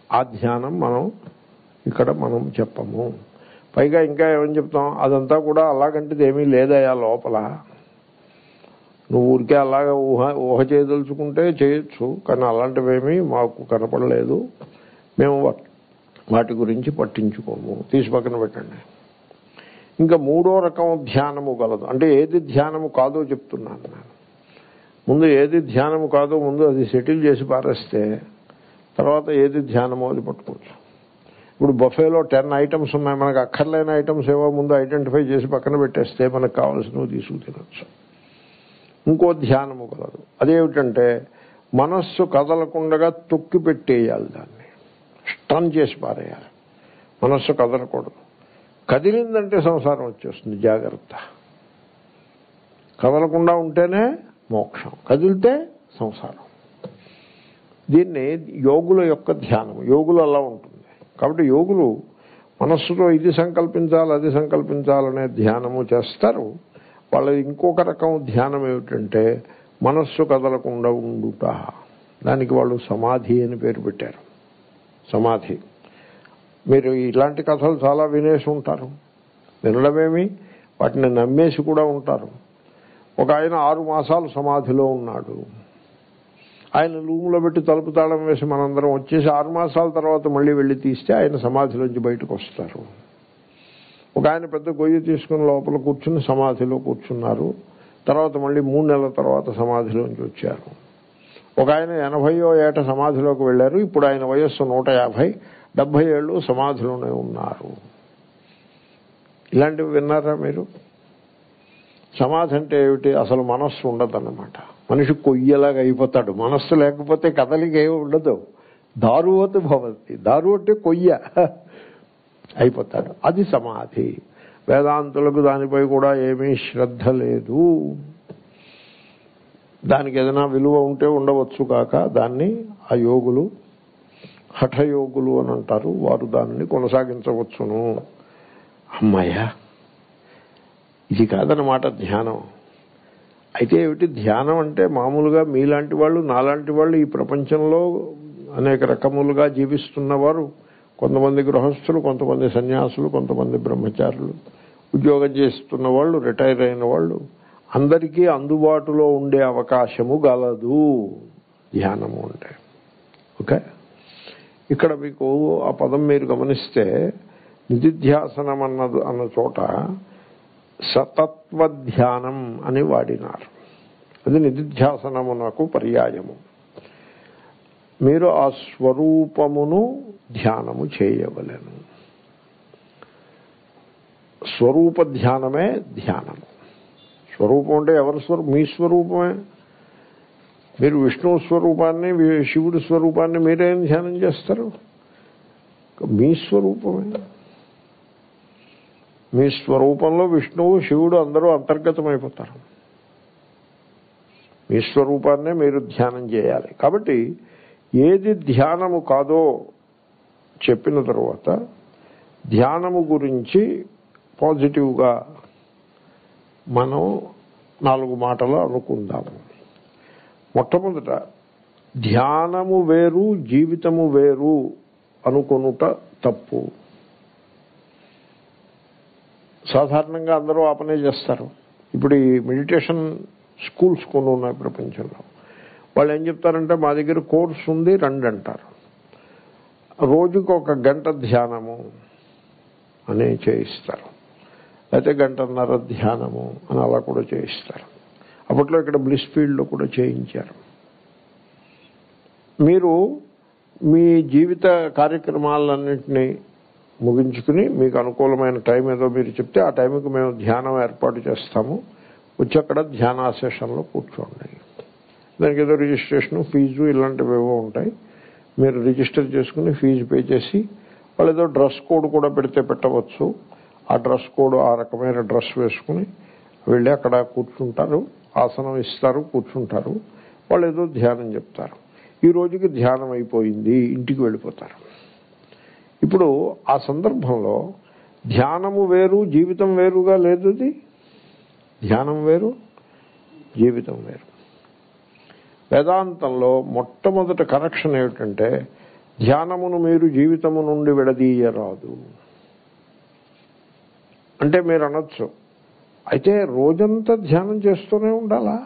ఆ ధ్యానం మనం ఇక్కడ మనం చెప్పము పైగా ఇంకా ఏమని చెప్తాం అదంతా కూడా అలాగంటిది ఏమీ లేదయా లోపల నువ్వు ఊరికే అలాగా ఊహ ఊహ చేయదలుచుకుంటే చేయొచ్చు కానీ అలాంటివేమీ మాకు కనపడలేదు మేము వా- వాటి గురించి పట్టించుకోము తీసి పక్కన పెట్టండి ఇంకా మూడో రకం ధ్యానము గలదు అంటే ఏది ధ్యానము కాదో చెప్తున్నాను నేను ముందు ఏది ధ్యానము కాదో ముందు అది సెటిల్ చేసి పారేస్తే తర్వాత ఏది ధ్యానమో అది పట్టుకోవచ్చు ఇప్పుడు బఫేలో టెన్ ఐటమ్స్ ఉన్నాయి మనకు అక్కర్లేని ఐటమ్స్ ఏవో ముందు ఐడెంటిఫై చేసి పక్కన పెట్టేస్తే మనకు కావాల్సినవి తీసుకు తినొచ్చు ఇంకో ధ్యానము కలదు అదేమిటంటే మనస్సు కదలకుండగా తొక్కి పెట్టేయాలి దాన్ని స్టన్ చేసి పారేయాలి మనస్సు కదలకూడదు కదిలిందంటే సంసారం వచ్చేస్తుంది జాగ్రత్త కదలకుండా ఉంటేనే మోక్షం కదిలితే సంసారం దీన్ని యోగుల యొక్క ధ్యానం యోగులు అలా ఉంటుంది కాబట్టి యోగులు మనస్సులో ఇది సంకల్పించాలి అది సంకల్పించాలనే ధ్యానము చేస్తారు వాళ్ళ ఇంకొక రకం ధ్యానం ఏమిటంటే మనస్సు కదలకుండా ఉండుట దానికి వాళ్ళు సమాధి అని పేరు పెట్టారు సమాధి మీరు ఇలాంటి కథలు చాలా వినేసి ఉంటారు వినడమేమి వాటిని నమ్మేసి కూడా ఉంటారు ఒక ఆయన ఆరు మాసాలు సమాధిలో ఉన్నాడు ఆయన రూమ్లో పెట్టి తలుపు తాళం వేసి మనందరం వచ్చేసి ఆరు మాసాల తర్వాత మళ్ళీ వెళ్ళి తీస్తే ఆయన సమాధిలోంచి బయటకు వస్తారు ఒక ఆయన పెద్ద గొయ్యి తీసుకుని లోపల కూర్చుని సమాధిలో కూర్చున్నారు తర్వాత మళ్ళీ మూడు నెలల తర్వాత సమాధిలోంచి వచ్చారు ఒక ఆయన ఎనభయో ఏట సమాధిలోకి వెళ్ళారు ఇప్పుడు ఆయన వయస్సు నూట యాభై డెబ్బై ఏళ్ళు సమాధిలోనే ఉన్నారు ఇలాంటివి విన్నారా మీరు సమాధి అంటే ఏమిటి అసలు మనస్సు ఉండదన్నమాట మనిషి కొయ్యలాగా అయిపోతాడు మనస్సు లేకపోతే కదలిక ఏమి ఉండదు దారువత్ భవతి దారు అంటే కొయ్య అయిపోతాడు అది సమాధి వేదాంతులకు దానిపై కూడా ఏమీ శ్రద్ధ లేదు దానికి ఏదైనా విలువ ఉంటే ఉండవచ్చు కాక దాన్ని ఆ యోగులు హఠయోగులు అని అంటారు వారు దానిని కొనసాగించవచ్చును అమ్మాయ్యా ఇది కాదనమాట ధ్యానం అయితే ఏమిటి ధ్యానం అంటే మామూలుగా మీలాంటి వాళ్ళు నాలాంటి వాళ్ళు ఈ ప్రపంచంలో అనేక రకములుగా జీవిస్తున్నవారు కొంతమంది గృహస్థులు కొంతమంది సన్యాసులు కొంతమంది బ్రహ్మచారులు ఉద్యోగం చేస్తున్న వాళ్ళు రిటైర్ అయిన వాళ్ళు అందరికీ అందుబాటులో ఉండే అవకాశము గలదు ధ్యానము అంటే ఓకే ఇక్కడ మీకు ఆ పదం మీరు గమనిస్తే నిధిధ్యాసనం అన్నది అన్న చోట సతత్వ ధ్యానం అని వాడినారు అది నిధిధ్యాసనమునకు పర్యాయము మీరు ఆ స్వరూపమును ధ్యానము చేయవలెను స్వరూప ధ్యానమే ధ్యానము స్వరూపం అంటే ఎవరి స్వరూపం మీ స్వరూపమే మీరు విష్ణు స్వరూపాన్ని వి- శివుడి స్వరూపాన్ని మీరేం ధ్యానం చేస్తారు మీ స్వరూపమే మీ స్వరూపంలో విష్ణువు శివుడు అందరూ అంతర్గతమైపోతారు మీ స్వరూపాన్నే మీరు ధ్యానం చేయాలి కాబట్టి ఏది ధ్యానము కాదో చెప్పిన తరువాత ధ్యానము గురించి పాజిటివ్గా మనం నాలుగు మాటలు అనుకుందాము మొట్టమొదట ధ్యానము వేరు జీవితము వేరు అనుకొనుట తప్పు సాధారణంగా అందరూ ఆపనే చేస్తారు ఇప్పుడు ఈ మెడిటేషన్ స్కూల్స్ కొన్ని ఉన్నాయి ప్రపంచంలో వాళ్ళు ఏం చెప్తారంటే మా దగ్గర కోర్స్ ఉంది రండి అంటారు రోజుకు ఒక గంట ధ్యానము అని చేయిస్తారు అయితే గంటన్నర ధ్యానము అని అలా కూడా చేయిస్తారు అప్పట్లో ఇక్కడ బ్లిస్ ఫీల్డ్లో కూడా చేయించారు మీరు మీ జీవిత కార్యక్రమాలన్నింటినీ ముగించుకుని మీకు అనుకూలమైన టైం ఏదో మీరు చెప్తే ఆ టైంకి మేము ధ్యానం ఏర్పాటు చేస్తాము వచ్చి అక్కడ ధ్యాన సెషన్లో కూర్చోండి దానికి ఏదో రిజిస్ట్రేషన్ ఫీజు ఇలాంటివి ఏవో ఉంటాయి మీరు రిజిస్టర్ చేసుకుని ఫీజు పే చేసి వాళ్ళు ఏదో డ్రెస్ కోడ్ కూడా పెడితే పెట్టవచ్చు ఆ డ్రెస్ కోడ్ ఆ రకమైన డ్రెస్ వేసుకుని వెళ్ళి అక్కడ కూర్చుంటారు ఆసనం ఇస్తారు కూర్చుంటారు వాళ్ళు ఏదో ధ్యానం చెప్తారు ఈ రోజుకి ధ్యానం అయిపోయింది ఇంటికి వెళ్ళిపోతారు ఇప్పుడు ఆ సందర్భంలో ధ్యానము వేరు జీవితం వేరుగా లేదు అది ధ్యానం వేరు జీవితం వేరు వేదాంతంలో మొట్టమొదటి కరెక్షన్ ఏమిటంటే ధ్యానమును మీరు జీవితము నుండి విడదీయరాదు అంటే మీరు అనొచ్చు అయితే రోజంతా ధ్యానం చేస్తూనే ఉండాలా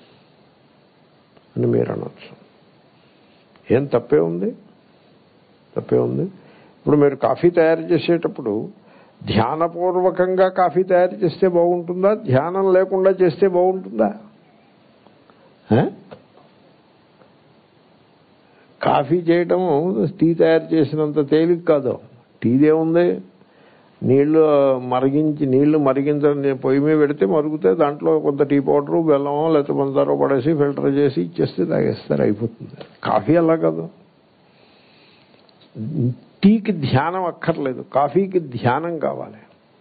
అని మీరు అనొచ్చు ఏం తప్పే ఉంది తప్పే ఉంది ఇప్పుడు మీరు కాఫీ తయారు చేసేటప్పుడు ధ్యానపూర్వకంగా కాఫీ తయారు చేస్తే బాగుంటుందా ధ్యానం లేకుండా చేస్తే బాగుంటుందా ఆ? కాఫీ చేయటం టీ తయారు చేసినంత తేలిక కాదు టీదే ఉంది నీళ్లు మరిగించి నీళ్లు మరిగించడం పొయ్యి మీద పెడితే మరుగుతే దాంట్లో కొంత టీ పౌడరు బెల్లమో లేకపోతే పంచదారో పడేసి ఫిల్టర్ చేసి ఇచ్చేస్తే తాగేస్తారు అయిపోతుంది కాఫీ అలా కాదు టీకి ధ్యానం అక్కర్లేదు కాఫీకి ధ్యానం కావాలి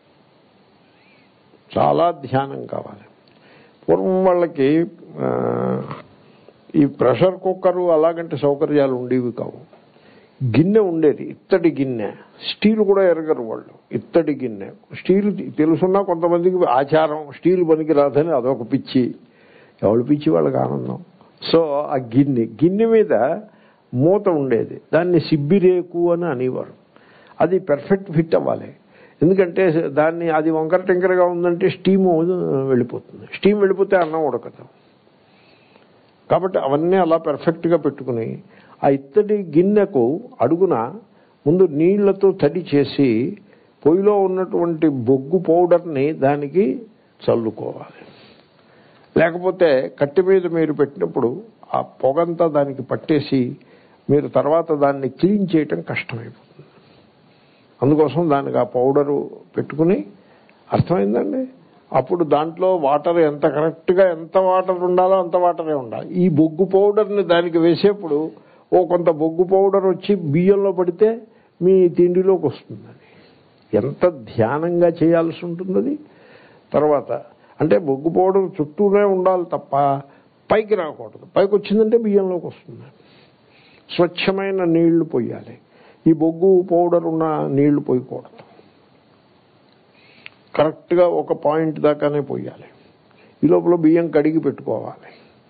చాలా ధ్యానం కావాలి పూర్వం వాళ్ళకి ఆ, ఈ ప్రెషర్ కుక్కరు అలాగంటే సౌకర్యాలు ఉండేవి కావు గిన్నె ఉండేది ఇత్తడి గిన్నె స్టీల్ కూడా ఎరగరు వాళ్ళు ఇత్తడి గిన్నె స్టీల్ తెలుసున్నా కొంతమందికి ఆచారం స్టీల్ పనికి రాదని అదొక పిచ్చి ఎవరు పిచ్చి వాళ్ళకి ఆనందం సో ఆ గిన్నె గిన్నె మీద మూత ఉండేది దాన్ని సిబ్బిరేకు అని అనేవారు అది పెర్ఫెక్ట్ ఫిట్ అవ్వాలి ఎందుకంటే దాన్ని అది వంకర టింకరగా ఉందంటే స్టీము వెళ్ళిపోతుంది స్టీమ్ వెళ్ళిపోతే అన్నం ఉడకదు కాబట్టి అవన్నీ అలా పెర్ఫెక్ట్గా పెట్టుకుని ఆ ఇత్తడి గిన్నెకు అడుగున ముందు నీళ్లతో తడి చేసి పొయ్యిలో ఉన్నటువంటి బొగ్గు పౌడర్ని దానికి చల్లుకోవాలి లేకపోతే కట్టె మీద మీరు పెట్టినప్పుడు ఆ పొగంతా దానికి పట్టేసి మీరు తర్వాత దాన్ని క్లీన్ చేయటం కష్టమైపోతుంది అందుకోసం దానికి ఆ పౌడరు పెట్టుకుని అర్థమైందండి అప్పుడు దాంట్లో వాటర్ ఎంత కరెక్ట్గా ఎంత వాటర్ ఉండాలో అంత వాటరే ఉండాలి ఈ బొగ్గు పౌడర్ని దానికి వేసేప్పుడు ఓ కొంత బొగ్గు పౌడర్ వచ్చి బియ్యంలో పడితే మీ తిండిలోకి వస్తుందని ఎంత ధ్యానంగా చేయాల్సి ఉంటుంది తర్వాత అంటే బొగ్గు పౌడర్ చుట్టూనే ఉండాలి తప్ప పైకి రాకూడదు పైకి వచ్చిందంటే బియ్యంలోకి వస్తుంది స్వచ్ఛమైన నీళ్లు పోయాలి ఈ బొగ్గు పౌడర్ ఉన్న నీళ్లు పోయకూడదు కరెక్ట్గా ఒక పాయింట్ దాకానే పోయాలి ఈ లోపల బియ్యం కడిగి పెట్టుకోవాలి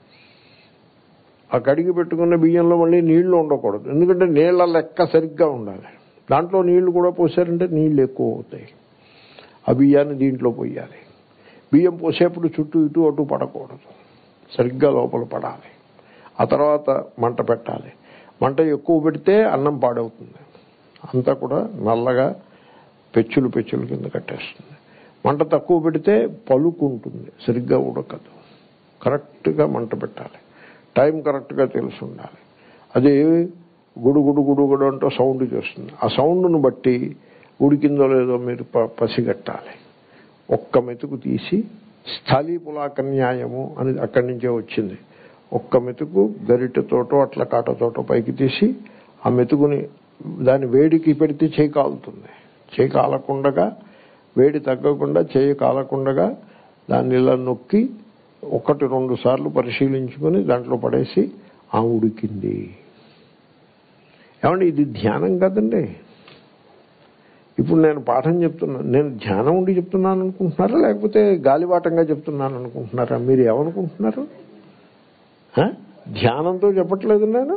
ఆ కడిగి పెట్టుకున్న బియ్యంలో మళ్ళీ నీళ్లు ఉండకూడదు ఎందుకంటే నీళ్ల లెక్క సరిగ్గా ఉండాలి దాంట్లో నీళ్లు కూడా పోసారంటే నీళ్లు ఎక్కువ అవుతాయి ఆ బియ్యాన్ని దీంట్లో పోయాలి బియ్యం పోసేప్పుడు చుట్టూ ఇటు అటు పడకూడదు సరిగ్గా లోపల పడాలి ఆ తర్వాత మంట పెట్టాలి మంట ఎక్కువ పెడితే అన్నం పాడవుతుంది అంతా కూడా నల్లగా పెచ్చులు పెచ్చులు కింద కట్టేస్తుంది మంట తక్కువ పెడితే పలుకుంటుంది సరిగ్గా ఉడకదు కరెక్ట్గా మంట పెట్టాలి టైం కరెక్ట్గా తెలిసి ఉండాలి అది గుడు గుడు గుడు గుడు అంటూ సౌండ్ చేస్తుంది ఆ సౌండ్ను బట్టి ఉడికిందో లేదో మీరు ప- పసిగట్టాలి ఒక్క మెతుకు తీసి స్థలీ పులాక న్యాయము అని అక్కడి నుంచే వచ్చింది ఒక్క మెతుకు గరిటెతోటో అట్ల కాటతోటో పైకి తీసి ఆ మెతుకుని దాని వేడికి పెడితే చేయి కాలుతుంది చేయి కాలకుండగా వేడి తగ్గకుండా చేయి కాలకుండగా దాన్ని ఇలా నొక్కి ఒకటి రెండు సార్లు పరిశీలించుకొని దాంట్లో పడేసి ఆ ఉడికింది ఏమండి ఇది ధ్యానం కదండి ఇప్పుడు నేను పాఠం చెప్తున్నాను నేను ధ్యానం ఉండి చెప్తున్నాను అనుకుంటున్నారా లేకపోతే గాలివాటంగా చెప్తున్నాను అనుకుంటున్నారా మీరు ఏమనుకుంటున్నారు ఆ? ధ్యానంతో చెప్పట్లేదు నేను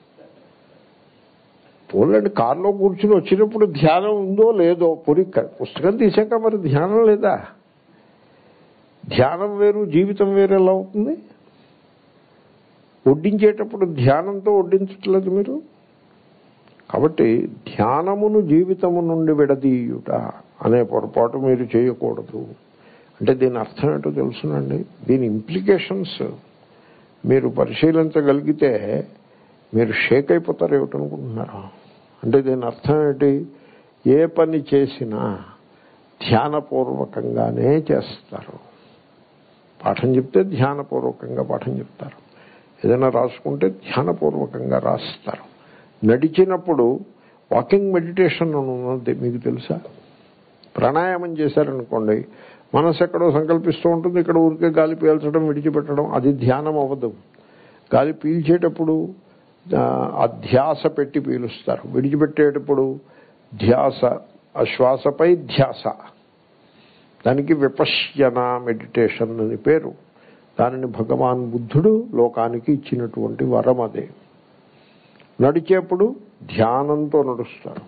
పోలండి కారులో కూర్చుని వచ్చినప్పుడు ధ్యానం ఉందో లేదో పొరి పుస్తకం తీసాక మరి ధ్యానం లేదా ధ్యానం వేరు జీవితం వేరు ఎలా అవుతుంది వడ్డించేటప్పుడు ధ్యానంతో వడ్డించట్లేదు మీరు కాబట్టి ధ్యానమును జీవితము నుండి విడదీయుట అనే పొరపాటు మీరు చేయకూడదు అంటే దీని అర్థం ఏంటో తెలుసునండి దీని ఇంప్లికేషన్స్ మీరు పరిశీలించగలిగితే మీరు షేక్ అయిపోతారు ఏమిటనుకుంటున్నారు అంటే దీని అర్థం ఏంటి ఏ పని చేసినా ధ్యానపూర్వకంగానే చేస్తారు పాఠం చెప్తే ధ్యానపూర్వకంగా పాఠం చెప్తారు ఏదైనా రాసుకుంటే ధ్యానపూర్వకంగా రాస్తారు నడిచినప్పుడు వాకింగ్ మెడిటేషన్ అని ఉన్నది మీకు తెలుసా ప్రాణాయామం చేశారనుకోండి మనసు ఎక్కడో సంకల్పిస్తూ ఉంటుంది ఇక్కడ ఊరికే గాలి పీల్చడం విడిచిపెట్టడం అది ధ్యానం అవ్వదు గాలి పీల్చేటప్పుడు ఆ, ఆ ధ్యాస పెట్టి పీలుస్తారు విడిచిపెట్టేటప్పుడు ధ్యాస ఆ శ్వాసపై ధ్యాస దానికి విపశ్యన మెడిటేషన్ అని పేరు దానిని భగవాన్ బుద్ధుడు లోకానికి ఇచ్చినటువంటి వరం అదే నడిచేప్పుడు ధ్యానంతో నడుస్తారు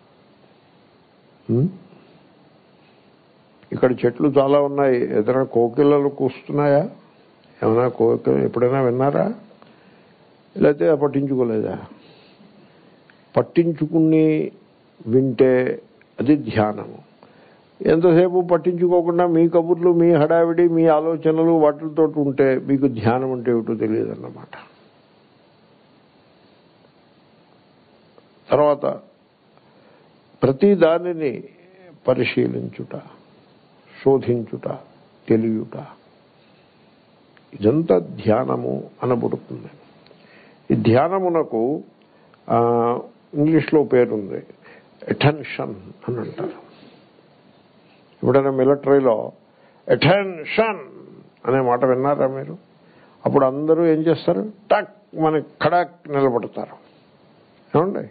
ఉం? ఇక్కడ చెట్లు చాలా ఉన్నాయి ఏదైనా కోకిలలు కూస్తున్నాయా ఏమైనా కోకిల ఎప్పుడైనా విన్నారా లేకపోతే పట్టించుకోలేదా పట్టించుకుని వింటే అది ధ్యానము ఎంతసేపు పట్టించుకోకుండా మీ కబుర్లు మీ హడావిడి మీ ఆలోచనలు వాటితో ఉంటే మీకు ధ్యానం అంటే ఏమిటో తెలియదు అన్నమాట తర్వాత ప్రతి దానిని పరిశీలించుట శోధించుట తెలియుట ఇదంతా ధ్యానము అనబడుతుంది ఈ ధ్యానమునకు ఆ, ఇంగ్లీష్లో పేరుంది అటెన్షన్ అని అంటారు ఎప్పుడైనా మిలిటరీలో అటెన్షన్ అనే మాట విన్నారా మీరు అప్పుడు అందరూ ఏం చేస్తారు టక్ మన ఖడాక్ నిలబడతారు ఏమండి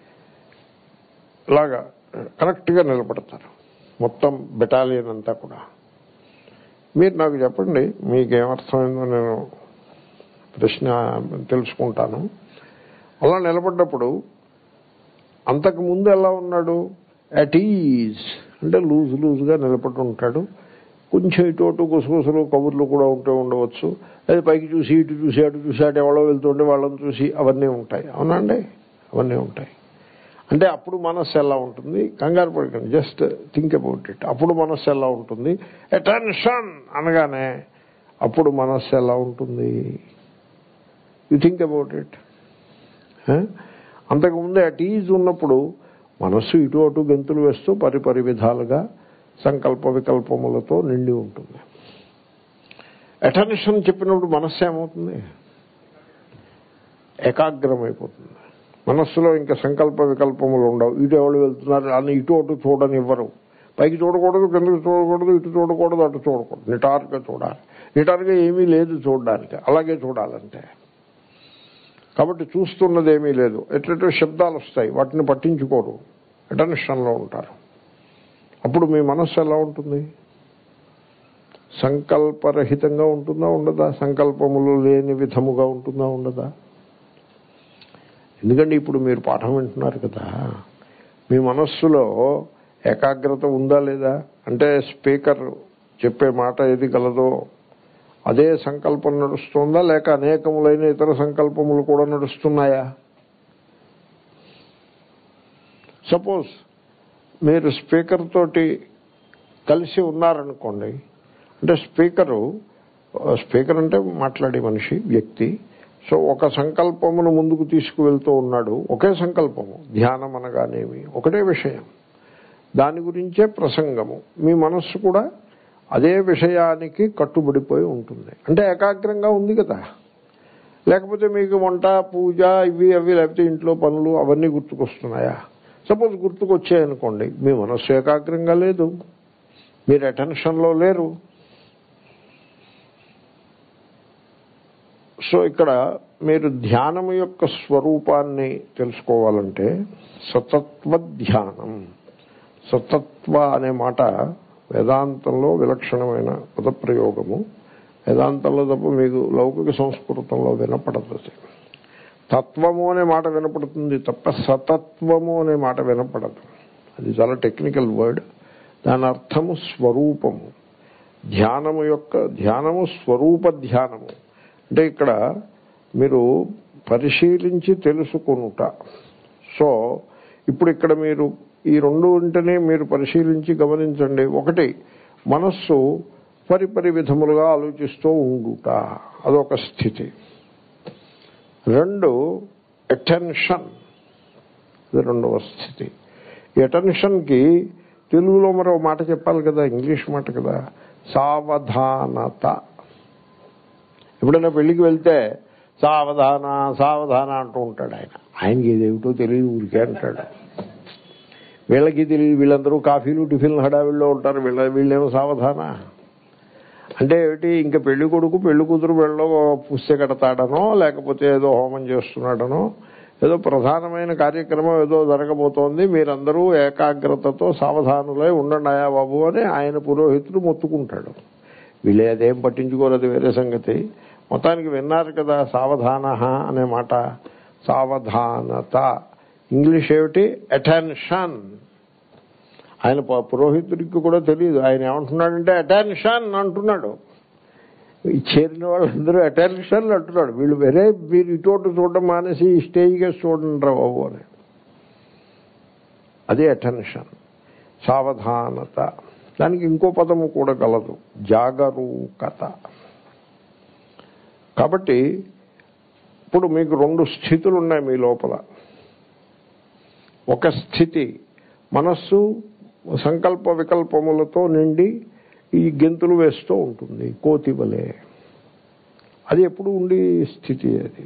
ఇలాగా కరెక్ట్గా నిలబడతారు మొత్తం బెటాలియన్ అంతా కూడా మీరు నాకు చెప్పండి మీకేమర్థమైందో నేను ప్రశ్న తెలుసుకుంటాను అలా నిలబడ్డప్పుడు అంతకు ముందు ఎలా ఉన్నాడు అట్ ఈజ్ అంటే లూజ్ లూజ్గా నిలబడి ఉంటాడు కొంచెం ఇటు అటు గుసగుసలు కబుర్లు కూడా ఉంటూ ఉండవచ్చు అది పైకి చూసి ఇటు చూసి అటు చూసి అటు ఎవరో వెళ్తుంటే వాళ్ళని చూసి అవన్నీ ఉంటాయి అవునండి అవన్నీ ఉంటాయి అంటే అప్పుడు మనస్సు ఎలా ఉంటుంది కంగారు పడకండి జస్ట్ థింక్ అబౌట్ ఇట్ అప్పుడు మనస్సు ఎలా ఉంటుంది అటెన్షన్ అనగానే అప్పుడు మనస్సు ఎలా ఉంటుంది యు థింక్ అబౌట్ ఇట్ అంతకుముందు అట్ ఈజ్ ఉన్నప్పుడు మనస్సు ఇటు అటు గెంతులు వేస్తూ పరిపరి విధాలుగా సంకల్ప వికల్పములతో నిండి ఉంటుంది అటెన్షన్ చెప్పినప్పుడు మనస్సు ఏమవుతుంది ఏకాగ్రమైపోతుంది మనస్సులో ఇంకా సంకల్ప వికల్పములు ఉండవు ఇటు ఎవరు వెళ్తున్నారు అని ఇటు అటు చూడనివ్వరు పైకి చూడకూడదు కిందకి చూడకూడదు ఇటు చూడకూడదు అటు చూడకూడదు నిటారుగా చూడాలి నిటారుగా ఏమీ లేదు చూడడానికి అలాగే చూడాలంటే కాబట్టి చూస్తున్నది ఏమీ లేదు ఎట్లెటో శబ్దాలు వస్తాయి వాటిని పట్టించుకోరు అటెన్షన్లో ఉంటారు అప్పుడు మీ మనస్సు ఎలా ఉంటుంది సంకల్పరహితంగా ఉంటుందా ఉండదా సంకల్పములు లేని విధముగా ఉంటుందా ఉండదా ఎందుకంటే ఇప్పుడు మీరు పాఠం వింటున్నారు కదా మీ మనస్సులో ఏకాగ్రత ఉందా లేదా అంటే స్పీకర్ చెప్పే మాట ఏది గలదో అదే సంకల్పం నడుస్తుందా లేక అనేకములైన ఇతర సంకల్పములు కూడా నడుస్తున్నాయా సపోజ్ మీరు స్పీకర్ తోటి కలిసి ఉన్నారనుకోండి అంటే స్పీకరు స్పీకర్ అంటే మాట్లాడే మనిషి వ్యక్తి సో ఒక సంకల్పమును ముందుకు తీసుకువెళ్తూ ఉన్నాడు ఒకే సంకల్పము ధ్యానం అనగానేమి ఒకటే విషయం దాని గురించే ప్రసంగము మీ మనస్సు కూడా అదే విషయానికి కట్టుబడిపోయి ఉంటుంది అంటే ఏకాగ్రంగా ఉంది కదా లేకపోతే మీకు వంట పూజ ఇవి అవి లేకపోతే ఇంట్లో పనులు అవన్నీ గుర్తుకొస్తున్నాయా సపోజ్ గుర్తుకొచ్చాయనుకోండి మీ మనస్సు ఏకాగ్రంగా లేదు మీరు అటెన్షన్లో లేరు సో ఇక్కడ మీరు ధ్యానం యొక్క స్వరూపాన్ని తెలుసుకోవాలంటే సతత్వ ధ్యానం సతత్వ అనే మాట వేదాంతంలో విలక్షణమైన పదప్రయోగము వేదాంతంలో తప్ప మీకు లౌకిక సంస్కృతంలో వినపడదు అది. తత్వము అనే మాట వినపడుతుంది తప్ప సతత్వము అనే మాట వినపడదు అది చాలా టెక్నికల్ వర్డ్ దాని అర్థము స్వరూపము ధ్యానము యొక్క ధ్యానము స్వరూప ధ్యానము అంటే ఇక్కడ మీరు పరిశీలించి తెలుసుకొనుట సో ఇప్పుడు ఇక్కడ మీరు ఈ రెండు ఉంటేనే మీరు పరిశీలించి గమనించండి ఒకటి మనస్సు పరిపరి విధములుగా ఆలోచిస్తూ ఉండుట అదొక స్థితి రెండు అటెన్షన్ ఇది రెండవ స్థితి ఈ అటెన్షన్కి తెలుగులో మరో మాట చెప్పాలి కదా ఇంగ్లీష్ మాట కదా సావధానత ఎప్పుడైనా పెళ్లికి వెళ్తే సావధాన సావధాన అంటూ ఉంటాడు ఆయన ఆయనకి ఇదేమిటో తెలియదు ఊరికే అంటాడు వీళ్ళకి తెలియదు వీళ్ళందరూ కాఫీలు టిఫిన్లు హడావిల్లో ఉంటారు వీళ్ళ వీళ్ళేమో సావధాన అంటే ఏమిటి ఇంకా పెళ్లి కొడుకు పెళ్లి కూతురు వెళ్ళో పుస్తె కడతాడనో లేకపోతే ఏదో హోమం చేస్తున్నాడనో ఏదో ప్రధానమైన కార్యక్రమం ఏదో జరగబోతోంది మీరందరూ ఏకాగ్రతతో సావధానులై ఉండండియా బాబు అని ఆయన పురోహితుడు మొత్తుకుంటాడు వీళ్ళే అదేం పట్టించుకోలేదు వేరే సంగతి మొత్తానికి విన్నారు కదా సావధాన అనే మాట సావధానత ఇంగ్లీష్ ఏమిటి అటెన్షన్ ఆయన ప- పురోహితుడికి కూడా తెలియదు ఆయన ఏమంటున్నాడంటే అటెన్షన్ అంటున్నాడు ఈ చేరిన వాళ్ళందరూ అటెన్షన్ అంటున్నాడు వీళ్ళు వేరే మీరు ఇటువంటి చూడడం మానేసి ఈ స్టేజ్గా చూడండి రా బాబు అని అదే అటెన్షన్ సావధానత దానికి ఇంకో పదము కూడా గలదు జాగరూకత కాబట్టి ఇప్పుడు మీకు రెండు స్థితులు ఉన్నాయి మీ లోపల ఒక స్థితి మనస్సు సంకల్ప వికల్పములతో నిండి ఈ గెంతులు వేస్తూ ఉంటుంది కోతి వలె అది ఎప్పుడు ఉండి స్థితి అది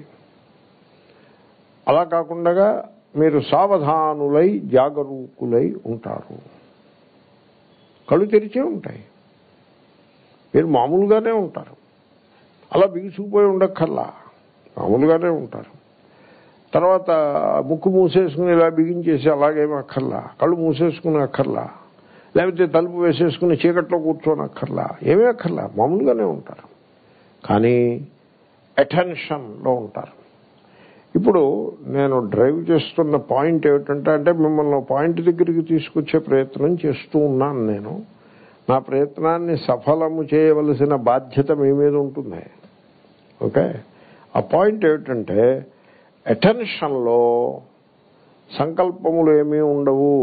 అలా కాకుండా మీరు సావధానులై జాగరూకులై ఉంటారు కళ్ళు తెరిచే ఉంటాయి మీరు మామూలుగానే ఉంటారు అలా బిగుసుకుపోయి ఉండక్కర్లా మామూలుగానే ఉంటారు తర్వాత ముక్కు మూసేసుకుని ఇలా బిగించేసి అలాగేమీ అక్కర్లా కళ్ళు మూసేసుకుని అక్కర్లా లేకపోతే తలుపు వేసేసుకుని చీకట్లో కూర్చొని అక్కర్లా ఏమీ అక్కర్లా మామూలుగానే ఉంటారు కానీ అటెన్షన్లో ఉంటారు ఇప్పుడు నేను డ్రైవ్ చేస్తున్న పాయింట్ ఏమిటంటే అంటే మిమ్మల్ని పాయింట్ దగ్గరికి తీసుకొచ్చే ప్రయత్నం చేస్తూ ఉన్నాను నేను నా ప్రయత్నాన్ని సఫలము చేయవలసిన బాధ్యత మీ మీద ఉంటుంది ఓకే ఆ పాయింట్ ఏమిటంటే అటెన్షన్లో సంకల్పములు ఏమీ ఉండవు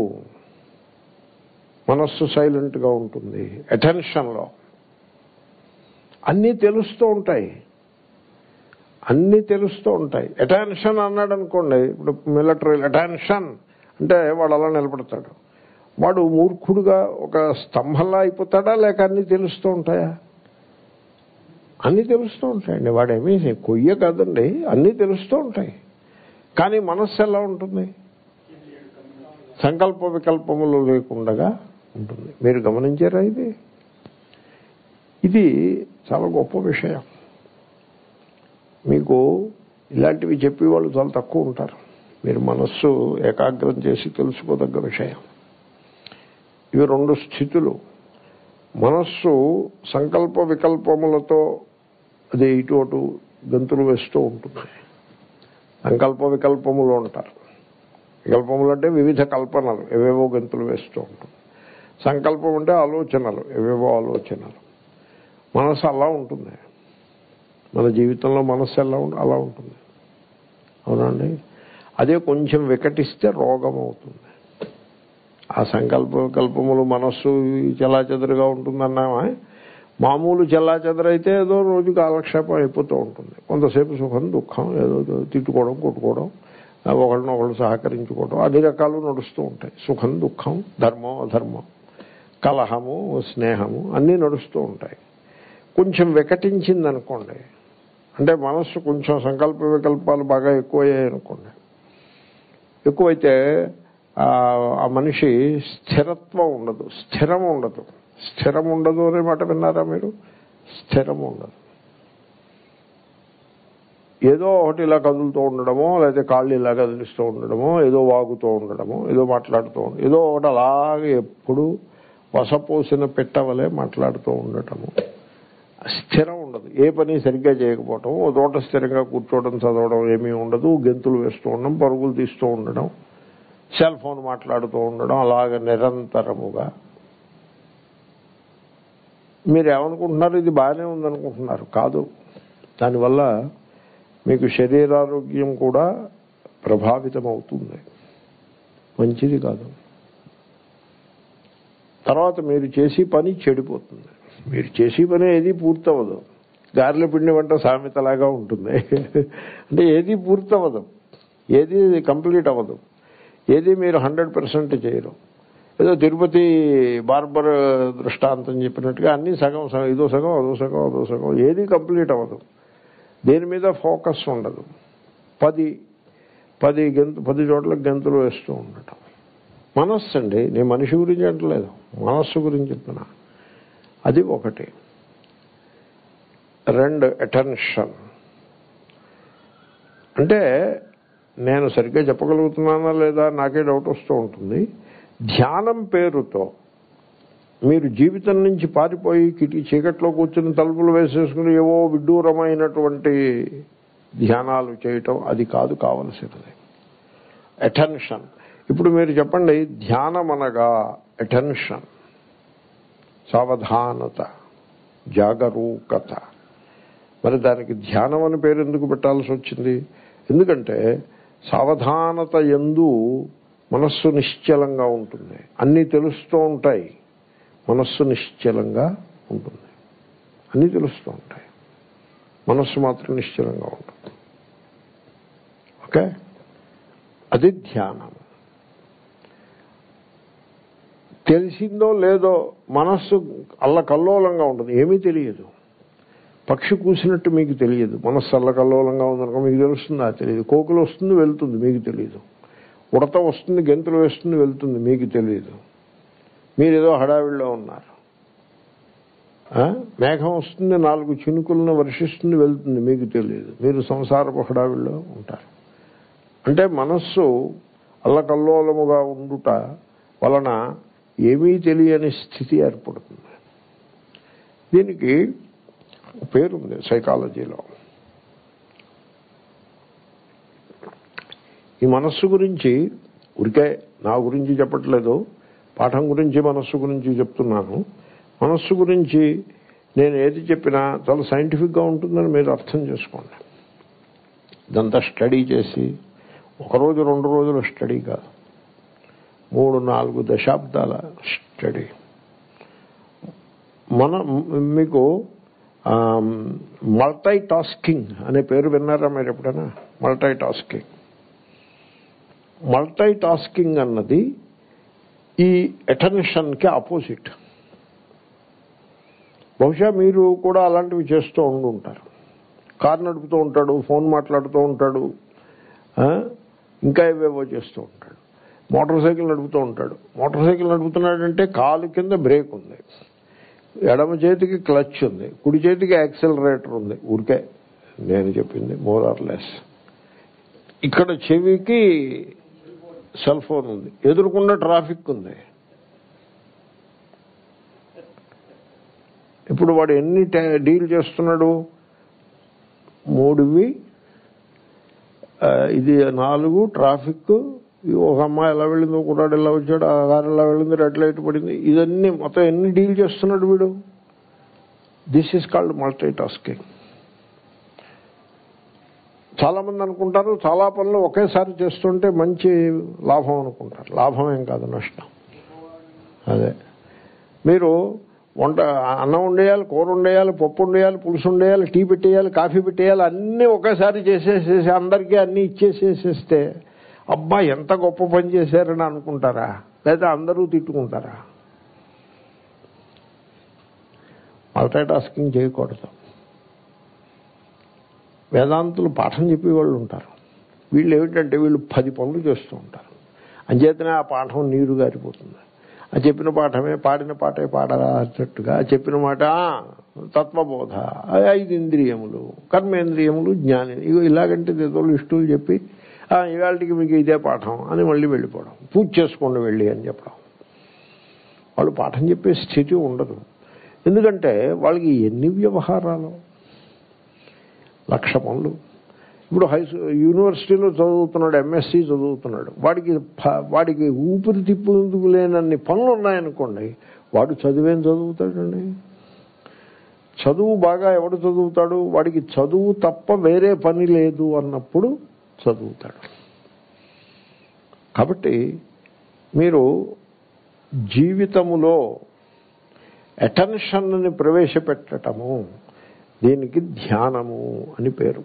మనస్సు సైలెంట్గా ఉంటుంది అటెన్షన్లో అన్నీ తెలుస్తూ ఉంటాయి అన్నీ తెలుస్తూ ఉంటాయి అటెన్షన్ అన్నాడు అనుకోండి ఇప్పుడు మిలిటరీ అటెన్షన్ అంటే వాడు అలా నిలబడతాడు వాడు మూర్ఖుడుగా ఒక స్తంభంలా అయిపోతాడా లేక అన్నీ తెలుస్తూ ఉంటాయా అన్నీ తెలుస్తూ ఉంటాయండి వాడేమీ కొయ్య కాదండి అన్నీ తెలుస్తూ ఉంటాయి కానీ మనస్సు ఎలా ఉంటుంది సంకల్ప వికల్పములు లేకుండా ఉంటుంది మీరు గమనించారా ఇది ఇది చాలా గొప్ప విషయం మీకు ఇలాంటివి చెప్పేవాళ్ళు చాలా తక్కువ ఉంటారు మీరు మనస్సు ఏకాగ్రం చేసి తెలుసుకోదగ్గ విషయం ఇవి రెండు స్థితులు మనస్సు సంకల్ప వికల్పములతో అది ఇటు అటు గంతులు వేస్తూ ఉంటుంది సంకల్ప వికల్పములు అంటారు వికల్పములు అంటే వివిధ కల్పనలు ఏవేవో గంతులు వేస్తూ ఉంటుంది సంకల్పం అంటే ఆలోచనలు ఏవేవో ఆలోచనలు మనసు అలా ఉంటుంది మన జీవితంలో మనస్సు ఎలా ఉంటుంది అలా ఉంటుంది అవునండి అదే కొంచెం వికటిస్తే రోగం అవుతుంది ఆ సంకల్ప వికల్పములు మనస్సు చెల్లాచెదరుగా ఉంటుందన్నామా మామూలు చెల్లాచెదరైతే ఏదో రోజు కాలక్షేపం అయిపోతూ ఉంటుంది కొంతసేపు సుఖం దుఃఖం ఏదో తిట్టుకోవడం కొట్టుకోవడం ఒకళ్ళనొకళ్ళు సహకరించుకోవడం అన్ని రకాలు నడుస్తూ ఉంటాయి సుఖం దుఃఖం ధర్మం అధర్మం కలహము స్నేహము అన్నీ నడుస్తూ ఉంటాయి కొంచెం వికటించిందనుకోండి అంటే మనస్సు కొంచెం సంకల్ప వికల్పాలు బాగా ఎక్కువయ్యాయి అనుకోండి ఎక్కువైతే ఆ మనిషి స్థిరత్వం ఉండదు స్థిరం ఉండదు స్థిరం ఉండదు అనే మాట విన్నారా మీరు స్థిరం ఉండదు ఏదో ఒకటి ఇలా కదులుతూ ఉండడమో లేదా కాళ్ళు ఇలా కదిలిస్తూ ఉండడమో ఏదో వాగుతూ ఉండడమో ఏదో మాట్లాడుతూ ఏదో ఒకటి అలాగే ఎప్పుడు వసపోసిన పెట్టవలే మాట్లాడుతూ ఉండటము స్థిరం ఉండదు ఏ పని సరిగ్గా చేయకపోవటం ఓ తోట స్థిరంగా కూర్చోవడం చదవడం ఏమీ ఉండదు గెంతులు వేస్తూ ఉండడం పరుగులు తీస్తూ ఉండడం సెల్ ఫోన్ మాట్లాడుతూ ఉండడం అలాగ నిరంతరముగా మీరు ఏమనుకుంటున్నారు ఇది బాగానే ఉందనుకుంటున్నారు కాదు దానివల్ల మీకు శరీరారోగ్యం కూడా ప్రభావితం అవుతుంది మంచిది కాదు తర్వాత మీరు చేసే పని చెడిపోతుంది మీరు చేసే పని ఏది పూర్తవదు గారెల పిండి వంట సామెతలాగా ఉంటుంది అంటే ఏది పూర్తవదు ఏది కంప్లీట్ అవ్వదు ఏది మీరు హండ్రెడ్ పర్సెంట్ చేయరు ఏదో తిరుపతి బార్బర్ దృష్టాంతం చెప్పినట్టుగా అన్ని సగం సగం ఇదో సగం అదో సగం అదో సగం ఏది కంప్లీట్ అవ్వదు దేని మీద ఫోకస్ ఉండదు పది పది గెంతు పది చోట్ల గెంతులు వేస్తూ ఉండటం మనస్సు అండి నేను మనిషి గురించి అంటలేదు మనస్సు గురించి చెప్తున్నా అది ఒకటి రెండు అటెన్షన్ అంటే నేను సరిగ్గా చెప్పగలుగుతున్నానా లేదా నాకే డౌట్ వస్తూ ఉంటుంది ధ్యానం పేరుతో మీరు జీవితం నుంచి పారిపోయి కిటి చీకట్లో కూర్చుని తలుపులు వేసేసుకుని ఏవో విడ్డూరమైనటువంటి ధ్యానాలు చేయటం అది కాదు కావలసినది అటెన్షన్ ఇప్పుడు మీరు చెప్పండి ధ్యానం అనగా అటెన్షన్ సావధానత జాగరూకత మరి దానికి ధ్యానం అని పేరు ఎందుకు పెట్టాల్సి వచ్చింది ఎందుకంటే సావధానత ఎందు మనస్సు నిశ్చలంగా ఉంటుంది అన్నీ తెలుస్తూ ఉంటాయి మనస్సు నిశ్చలంగా ఉంటుంది అన్నీ తెలుస్తూ ఉంటాయి మనస్సు మాత్రం నిశ్చలంగా ఉంటుంది ఓకే అది ధ్యానం తెలిసిందో లేదో మనస్సు అల్లకల్లోలంగా ఉంటుంది ఏమీ తెలియదు పక్షి కూసినట్టు మీకు తెలియదు మనస్సు అల్లకల్లోలంగా ఉందనుకో మీకు తెలుస్తుందా తెలియదు కోకులు వస్తుంది వెళ్తుంది మీకు తెలియదు ఉడత వస్తుంది గెంతులు వేస్తుంది వెళ్తుంది మీకు తెలియదు మీరేదో హడావిడిలో ఉన్నారు ఆ? మేఘం వస్తుంది నాలుగు చినుకులను వర్షిస్తుంది వెళ్తుంది మీకు తెలియదు మీరు సంసారపు హడావిడిలో ఉంటారు అంటే మనస్సు అల్లకల్లోలముగా ఉండుట వలన ఏమీ తెలియని స్థితి ఏర్పడుతుంది దీనికి పేరుంది సైకాలజీలో ఈ మనస్సు గురించి ఉరికే నా గురించి చెప్పట్లేదు పాఠం గురించి మనస్సు గురించి చెప్తున్నాను మనస్సు గురించి నేను ఏది చెప్పినా చాలా సైంటిఫిక్గా ఉంటుందని మీరు అర్థం చేసుకోండి ఇదంతా స్టడీ చేసి ఒకరోజు రెండు రోజుల స్టడీ కాదు మూడు నాలుగు దశాబ్దాల స్టడీ మన మీకు మల్టై టాస్కింగ్ అనే పేరు విన్నారా మీరు ఎప్పుడైనా మల్టై టాస్కింగ్ మల్టై టాస్కింగ్ అన్నది ఈ అటెన్షన్కి ఆపోజిట్ బహుశా మీరు కూడా అలాంటివి చేస్తూ ఉండి ఉంటారు కారు నడుపుతూ ఉంటాడు ఫోన్ మాట్లాడుతూ ఉంటాడు ఆ, ఇంకా ఏవేవో చేస్తూ ఉంటాడు మోటార్ సైకిల్ నడుపుతూ ఉంటాడు మోటార్ సైకిల్ నడుపుతున్నాడంటే కాలు కింద బ్రేక్ ఉంది ఎడమ చేతికి క్లచ్ ఉంది కుడి చేతికి యాక్సిలరేటర్ ఉంది ఊరికే నేను చెప్పింది మోర్ ఆర్ లెస్ ఇక్కడ చెవికి సెల్ ఫోన్ ఉంది ఎదురుకుండా ట్రాఫిక్ ఉంది ఇప్పుడు వాడు ఎన్ని ట- డీల్ చేస్తున్నాడు మూడువి ఆ, ఇది నాలుగు ట్రాఫిక్ ఈ ఒక అమ్మాయి ఎలా వెళ్ళిందో కుర్రాడు ఎలా వచ్చాడు ఆ కారు ఎలా వెళ్ళింది రెడ్ లైట్ పడింది ఇదన్నీ మొత్తం ఎన్ని డీల్ చేస్తున్నాడు వీడు this is called multitasking చాలా మంది అనుకుంటారు చాలా పనులు ఒకేసారి చేస్తుంటే మంచి లాభం అనుకుంటారు లాభం ఏం కాదు నష్టం అదే మీరు వంట అన్నం ఉండేయాలి కూర ఉండేయాలి పప్పు ఉండేయాలి పులుసు ఉండేయాలి టీ పెట్టేయాలి కాఫీ పెట్టేయాలి అన్నీ ఒకేసారి చేసేసేసి అందరికీ అన్నీ ఇచ్చేసేసేస్తే అబ్బా ఎంత గొప్ప పని చేశారని అనుకుంటారా లేదా అందరూ తిట్టుకుంటారా మల్టీ టాస్కింగ్ చేయకూడదు వేదాంతులు పాఠం చెప్పేవాళ్ళు ఉంటారు వీళ్ళు ఏమిటంటే వీళ్ళు పది పనులు చేస్తూ ఉంటారు అంచేతనే ఆ పాఠం నీరు గారిపోతుంది ఆ చెప్పిన పాఠమే పాడిన పాటే పాడట్టుగా చెప్పిన మాట ఆ, తత్వబోధ ఆ ఐదు ఇంద్రియములు కర్మేంద్రియములు జ్ఞాని ఇగో ఇలాగంటే ఏదో లిస్టులు చెప్పి "ఆ, ఇవాళకి మీకు ఇదే పాఠం అని మళ్ళీ వెళ్ళిపోవడం పూజ చేసుకోండి వెళ్ళి అని చెప్పడం వాళ్ళు పాఠం చెప్పే స్థితి ఉండదు ఎందుకంటే వాళ్ళకి ఎన్ని వ్యవహారాలు లక్ష పనులు ఇప్పుడు హై యూనివర్సిటీలో చదువుతున్నాడు ఎంఎస్సి చదువుతున్నాడు వాడికి ఫ- వాడికి ఊపిరి తిప్పుకు లేనన్ని పనులు ఉన్నాయనుకోండి వాడు చదివేం చదువుతాడండి చదువు బాగా ఎవడు చదువుతాడు వాడికి చదువు తప్ప వేరే పని లేదు అన్నప్పుడు చదువుతాడు కాబట్టి మీరు జీవితములో అటెన్షన్ని ప్రవేశపెట్టటము దీనికి ధ్యానము అని పేరు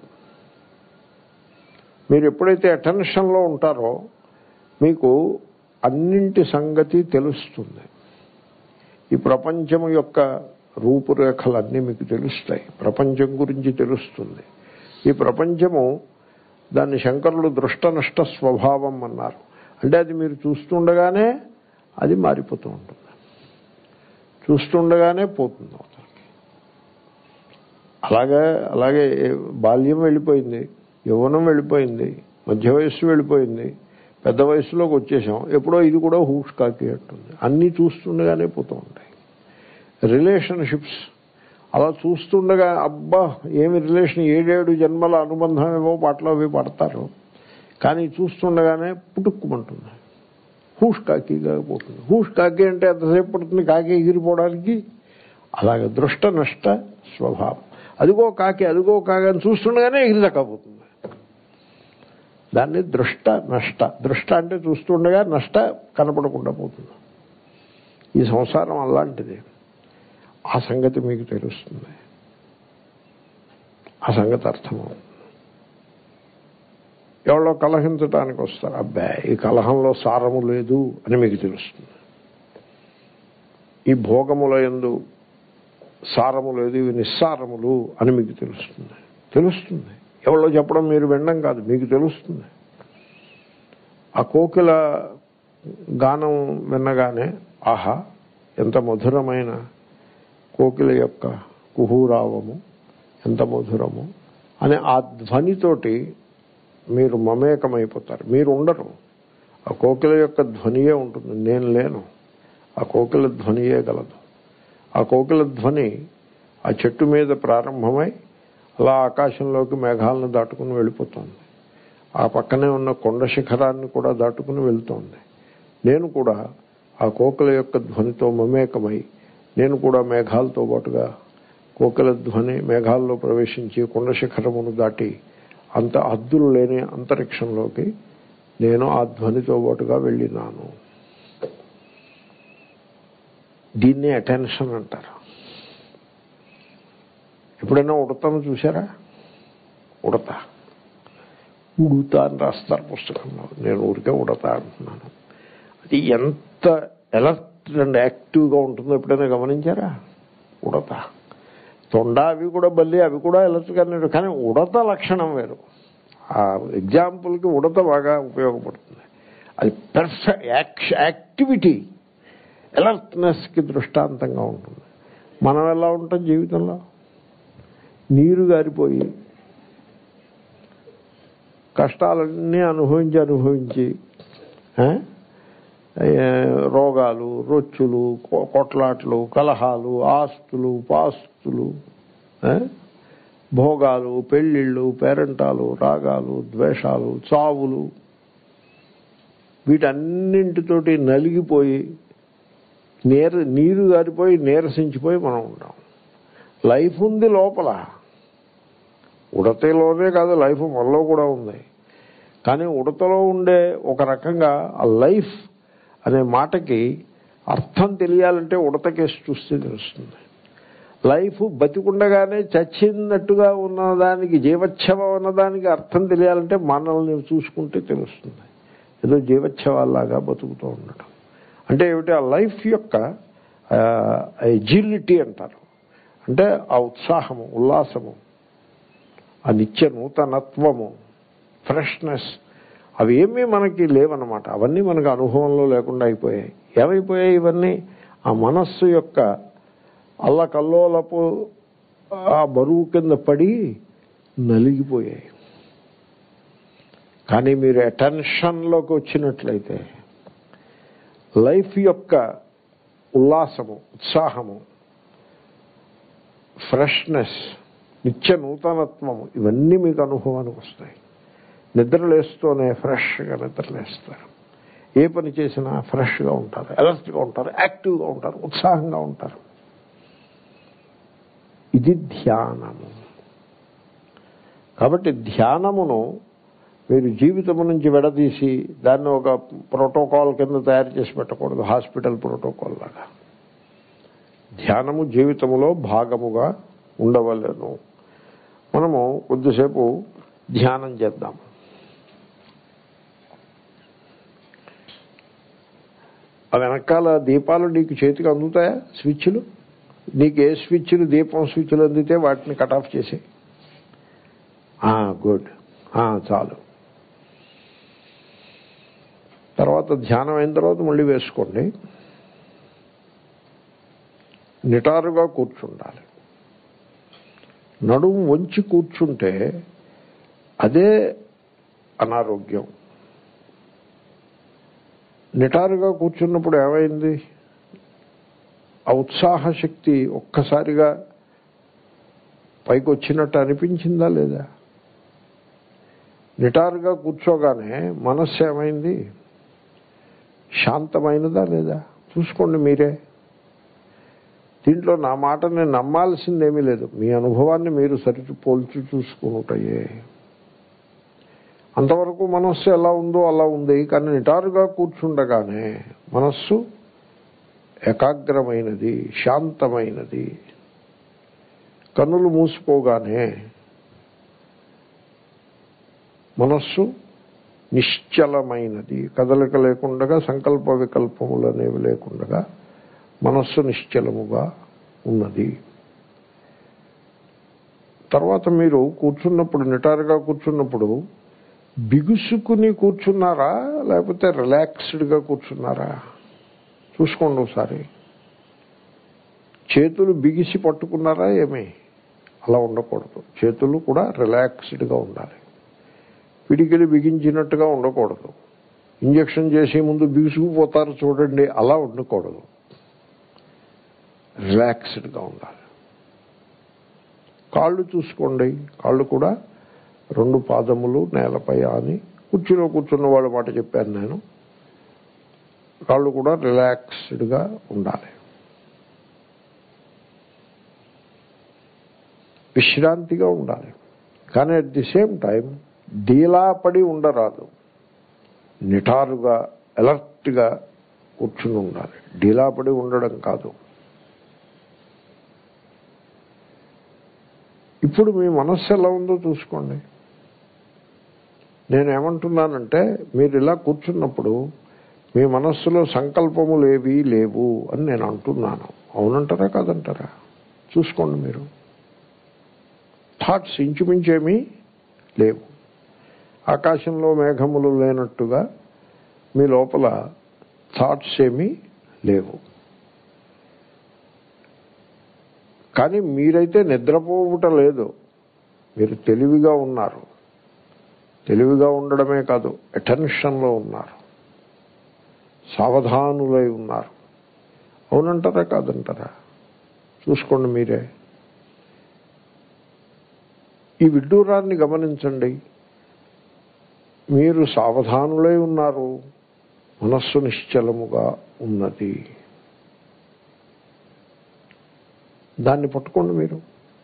మీరు ఎప్పుడైతే అటెన్షన్లో ఉంటారో మీకు అన్నింటి సంగతి తెలుస్తుంది ఈ ప్రపంచం యొక్క రూపురేఖలన్నీ మీకు తెలుస్తాయి ప్రపంచం గురించి తెలుస్తుంది ఈ ప్రపంచము దాన్ని శంకరులు దృష్ట నష్ట స్వభావం అన్నారు అంటే అది మీరు చూస్తుండగానే అది మారిపోతూ ఉంటుంది చూస్తుండగానే పోతుంది అవతలకి అలాగే అలాగే బాల్యం వెళ్ళిపోయింది యవ్వనం వెళ్ళిపోయింది మధ్య వయస్సు వెళ్ళిపోయింది పెద్ద వయసులోకి వచ్చేసాం ఎప్పుడో ఇది కూడా హూష్ కాకేట్టుంది అన్నీ చూస్తుండగానే పోతూ ఉంటాయి రిలేషన్షిప్స్ అలా చూస్తుండగా అబ్బా ఏమి రిలేషన్ ఏడేడు జన్మల అనుబంధం ఏవో పాటలు అవి పడతారు కానీ చూస్తుండగానే పుట్టుక్కుమంటుంది హూష్ కాకిగా పోతుంది హూష్ కాకి అంటే ఎంతసేపు పడుతుంది కాకి ఎగిరిపోవడానికి అలాగే దృష్ట నష్ట స్వభావం అదిగో కాకి అదిగో కాకి అని చూస్తుండగానే ఎగిరిదక్కపోతుంది దాన్ని దృష్ట నష్ట దృష్ట అంటే చూస్తుండగా నష్ట కనపడకుండా పోతుంది ఈ సంసారం అలాంటిది ఆ సంగతి మీకు తెలుస్తుంది ఆ సంగతి అర్థమవుతుంది ఎవరో కలహించడానికి వస్తారు అబ్బాయి ఈ కలహంలో సారము లేదు అని మీకు తెలుస్తుంది ఈ భోగముల ఎందు సారము లేదు ఇవి నిస్సారములు అని మీకు తెలుస్తుంది తెలుస్తుంది ఎవరో చెప్పడం మీరు వినడం కాదు మీకు తెలుస్తుంది ఆ కోకిల గానం విన్నగానే ఆహా ఎంత మధురమైన కోకిల యొక్క కుహూరావము ఎంత మధురము అనే ఆ ధ్వనితోటి మీరు మమేకమైపోతారు మీరు ఉండరు ఆ కోకిల యొక్క ధ్వనియే ఉంటుంది నేను లేను ఆ కోకిల ధ్వనియే గలదు ఆ కోకిల ధ్వని ఆ చెట్టు మీద ప్రారంభమై అలా ఆకాశంలోకి మేఘాలను దాటుకుని వెళ్ళిపోతుంది ఆ పక్కనే ఉన్న కొండ శిఖరాన్ని కూడా దాటుకుని వెళ్తోంది నేను కూడా ఆ కోకిల యొక్క ధ్వనితో మమేకమై నేను కూడా మేఘాలతో పాటుగా కోకిల ధ్వని మేఘాల్లో ప్రవేశించి కొండ శిఖరమును దాటి అంత అద్దులు లేని అంతరిక్షంలోకి నేను ఆ ధ్వనితో పాటుగా వెళ్ళినాను దీన్ని అటెన్షన్ అంటారు ఎప్పుడైనా ఉడతను చూసారా ఉడత ఉడుత అని రాస్తారు పుస్తకంలో నేను ఊరికే ఉడత అంటున్నాను అది ఎంత ఎలర్ట్ అండ్ యాక్టివ్గా ఉంటుందో ఎప్పుడైనా గమనించారా ఉడత తొండ అవి కూడా బల్లి అవి కూడా ఎలర్ట్గానే కానీ ఉడత లక్షణం వేరు ఆ ఎగ్జాంపుల్కి ఉడత బాగా ఉపయోగపడుతుంది అది పెర్ఫెక్ట్ యాక్టివిటీ ఎలర్ట్నెస్కి దృష్టాంతంగా ఉంటుంది మనం ఎలా ఉంటాం జీవితంలో నీరు గారిపోయి కష్టాలన్నీ అనుభవించి అనుభవించి ఆ, ఏ, రోగాలు రొచ్చులు కొ- కొట్లాట్లు కలహాలు ఆస్తులు పాస్తులు ఆ, భోగాలు పెళ్ళిళ్ళు పేరంటాలు రాగాలు ద్వేషాలు చావులు వీటన్నింటితోటి నలిగిపోయి నీర నీరు గారిపోయి నీరసించిపోయి మనం ఉంటాం లైఫ్ ఉంది లోపల ఉడతలోనే కాదు లైఫ్ మనలో కూడా ఉంది కానీ ఉడతలో ఉండే ఒక రకంగా ఆ లైఫ్ అనే మాటకి అర్థం తెలియాలంటే ఉడతకేసి చూస్తే తెలుస్తుంది లైఫ్ బతికుండగానే చచ్చినట్టుగా ఉన్నదానికి జీవచ్ఛవం ఉన్నదానికి అర్థం తెలియాలంటే మనల్ని చూసుకుంటే తెలుస్తుంది ఏదో జీవచ్ఛవాల్లాగా బతుకుతూ ఉండటం అంటే ఏమిటి ఆ లైఫ్ యొక్క ఎజిలిటీ అంటారు అంటే ఆ ఉత్సాహము ఉల్లాసము ఆ నిత్య నూతనత్వము ఫ్రెష్నెస్ అవి ఏమీ మనకి లేవన్నమాట అవన్నీ మనకు అనుభవంలో లేకుండా అయిపోయాయి ఏమైపోయాయి ఇవన్నీ ఆ మనస్సు యొక్క అల్లకల్లోలపు ఆ బరువు కింద పడి నలిగిపోయాయి కానీ మీరు అటెన్షన్లోకి వచ్చినట్లయితే లైఫ్ యొక్క ఉల్లాసము ఉత్సాహము ఫ్రెష్నెస్ నిత్య నూతనత్వము ఇవన్నీ మీకు అనుభవానికి వస్తాయి నిద్రలేస్తూనే ఫ్రెష్గా నిద్రలేస్తారు ఏ పని చేసినా ఫ్రెష్గా ఉంటారు అలర్ట్గా ఉంటారు యాక్టివ్గా ఉంటారు ఉత్సాహంగా ఉంటారు ఇది ధ్యానము కాబట్టి ధ్యానమును మీరు జీవితము నుంచి విడదీసి దాన్ని ఒక ప్రోటోకాల్ కింద తయారు చేసి పెట్టకూడదు హాస్పిటల్ ప్రోటోకాల్ లాగా ధ్యానము జీవితములో భాగముగా ఉండవలేను మనము కొద్దిసేపు ధ్యానం చేద్దాం ఆ వెనకాల దీపాలు నీకు చేతికి అందుతాయా స్విచ్లు నీకు ఏ స్విచ్లు దీపం స్విచ్లు అందితే వాటిని కట్ ఆఫ్ చేసే గుడ్ చాలు తర్వాత ధ్యానం అయిన తర్వాత మళ్ళీ వేసుకోండి నిటారుగా కూర్చుండాలి నడుము వంచి కూర్చుంటే అదే అనారోగ్యం నిటారుగా కూర్చున్నప్పుడు ఏమైంది ఆ ఉత్సాహ శక్తి ఒక్కసారిగా పైకి వచ్చినట్టు అనిపించిందా లేదా నిటారుగా కూర్చోగానే మనస్సు ఏమైంది శాంతమైనదా లేదా చూసుకోండి మీరే దీంట్లో నా మాట నేను నమ్మాల్సిందేమీ లేదు మీ అనుభవాన్ని మీరు సరి పోల్చి చూసుకున్నటయే అంతవరకు మనస్సు ఎలా ఉందో అలా ఉంది కానీ నిటారుగా కూర్చుండగానే మనస్సు ఏకాగ్రమైనది శాంతమైనది కన్నులు మూసుకోగానే మనస్సు నిశ్చలమైనది కదలిక లేకుండా సంకల్ప వికల్పములు అనేవి లేకుండా మనస్సు నిశ్చలముగా ఉన్నది తర్వాత మీరు కూర్చున్నప్పుడు నిటారుగా కూర్చున్నప్పుడు బిగుసుకుని కూర్చున్నారా లేకపోతే రిలాక్స్డ్గా కూర్చున్నారా చూసుకోండి ఒకసారి చేతులు బిగిసి పట్టుకున్నారా ఏమి అలా ఉండకూడదు చేతులు కూడా రిలాక్స్డ్గా ఉండాలి పిడికిలి బిగించినట్టుగా ఉండకూడదు ఇంజక్షన్ చేసే ముందు బిగుసుకుపోతారు చూడండి అలా ఉండకూడదు రిలాక్స్డ్గా ఉండాలి కాళ్ళు చూసుకోండి కాళ్ళు కూడా రెండు పాదములు నేలపై అని కుర్చీలో కూర్చున్న వాళ్ళ మాట చెప్పాను నేను కాళ్ళు కూడా రిలాక్స్డ్గా ఉండాలి విశ్రాంతిగా ఉండాలి కానీ అట్ ది సేమ్ టైం డీలాపడి ఉండరాదు నిటారుగా అలర్ట్గా కూర్చుని ఉండాలి డీలాపడి ఉండడం కాదు ఇప్పుడు మీ మనస్సు ఎలా ఉందో చూసుకోండి నేను ఏమంటున్నానంటే మీరు ఇలా కూర్చున్నప్పుడు మీ మనస్సులో సంకల్పములు ఏవీ లేవు అని నేను అంటున్నాను అవునంటారా కాదంటారా చూసుకోండి మీరు థాట్స్ ఇంచుమించేమీ లేవు ఆకాశంలో మేఘములు లేనట్టుగా మీ లోపల థాట్స్ ఏమీ లేవు కానీ మీరైతే నిద్రపోవుట లేదు మీరు తెలివిగా ఉన్నారు తెలివిగా ఉండడమే కాదు అటెన్షన్లో ఉన్నారు సావధానులై ఉన్నారు అవునంటారా కాదంటారా చూసుకోండి మీరే ఈ విడ్డూరాన్ని గమనించండి మీరు సావధానులై ఉన్నారు మనస్సు నిశ్చలముగా ఉన్నది దాన్ని పట్టుకోండి మీరు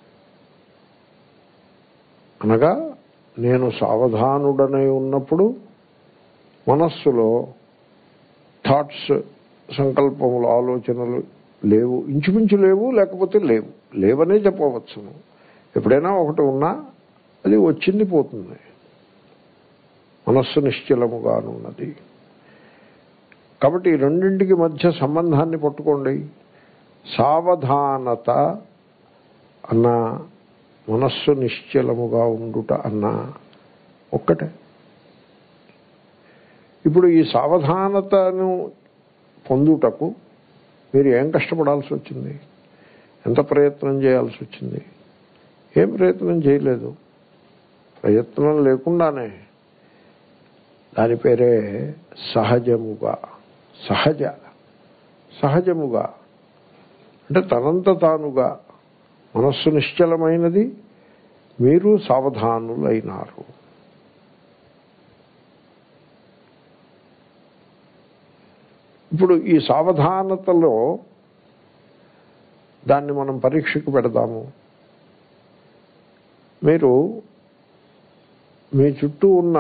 అనగా నేను సావధానుడనై ఉన్నప్పుడు మనస్సులో థాట్స్ సంకల్పములు ఆలోచనలు లేవు ఇంచుమించు లేవు లేకపోతే లేవు లేవనే చెప్పవచ్చును ఎప్పుడైనా ఒకటి ఉన్నా అది వచ్చింది పోతుంది మనస్సు నిశ్చలముగానున్నది కాబట్టి ఈ రెండింటికి మధ్య సంబంధాన్ని పట్టుకోండి సావధానత అన్న మనస్సు నిశ్చలముగా ఉండుట అన్న ఒక్కటే ఇప్పుడు ఈ సావధానతను పొందుటకు మీరు ఏం కష్టపడాల్సి వచ్చింది ఎంత ప్రయత్నం చేయాల్సి వచ్చింది ఏం ప్రయత్నం చేయలేదు ప్రయత్నం లేకుండానే దాని పేరే సహజముగా సహజ సహజముగా అంటే తనంత తానుగా మనస్సు నిశ్చలమైనది మీరు సావధానులైనారు ఇప్పుడు ఈ సావధానతలో దాన్ని మనం పరీక్షకు పెడదాము మీరు మీ చుట్టూ ఉన్న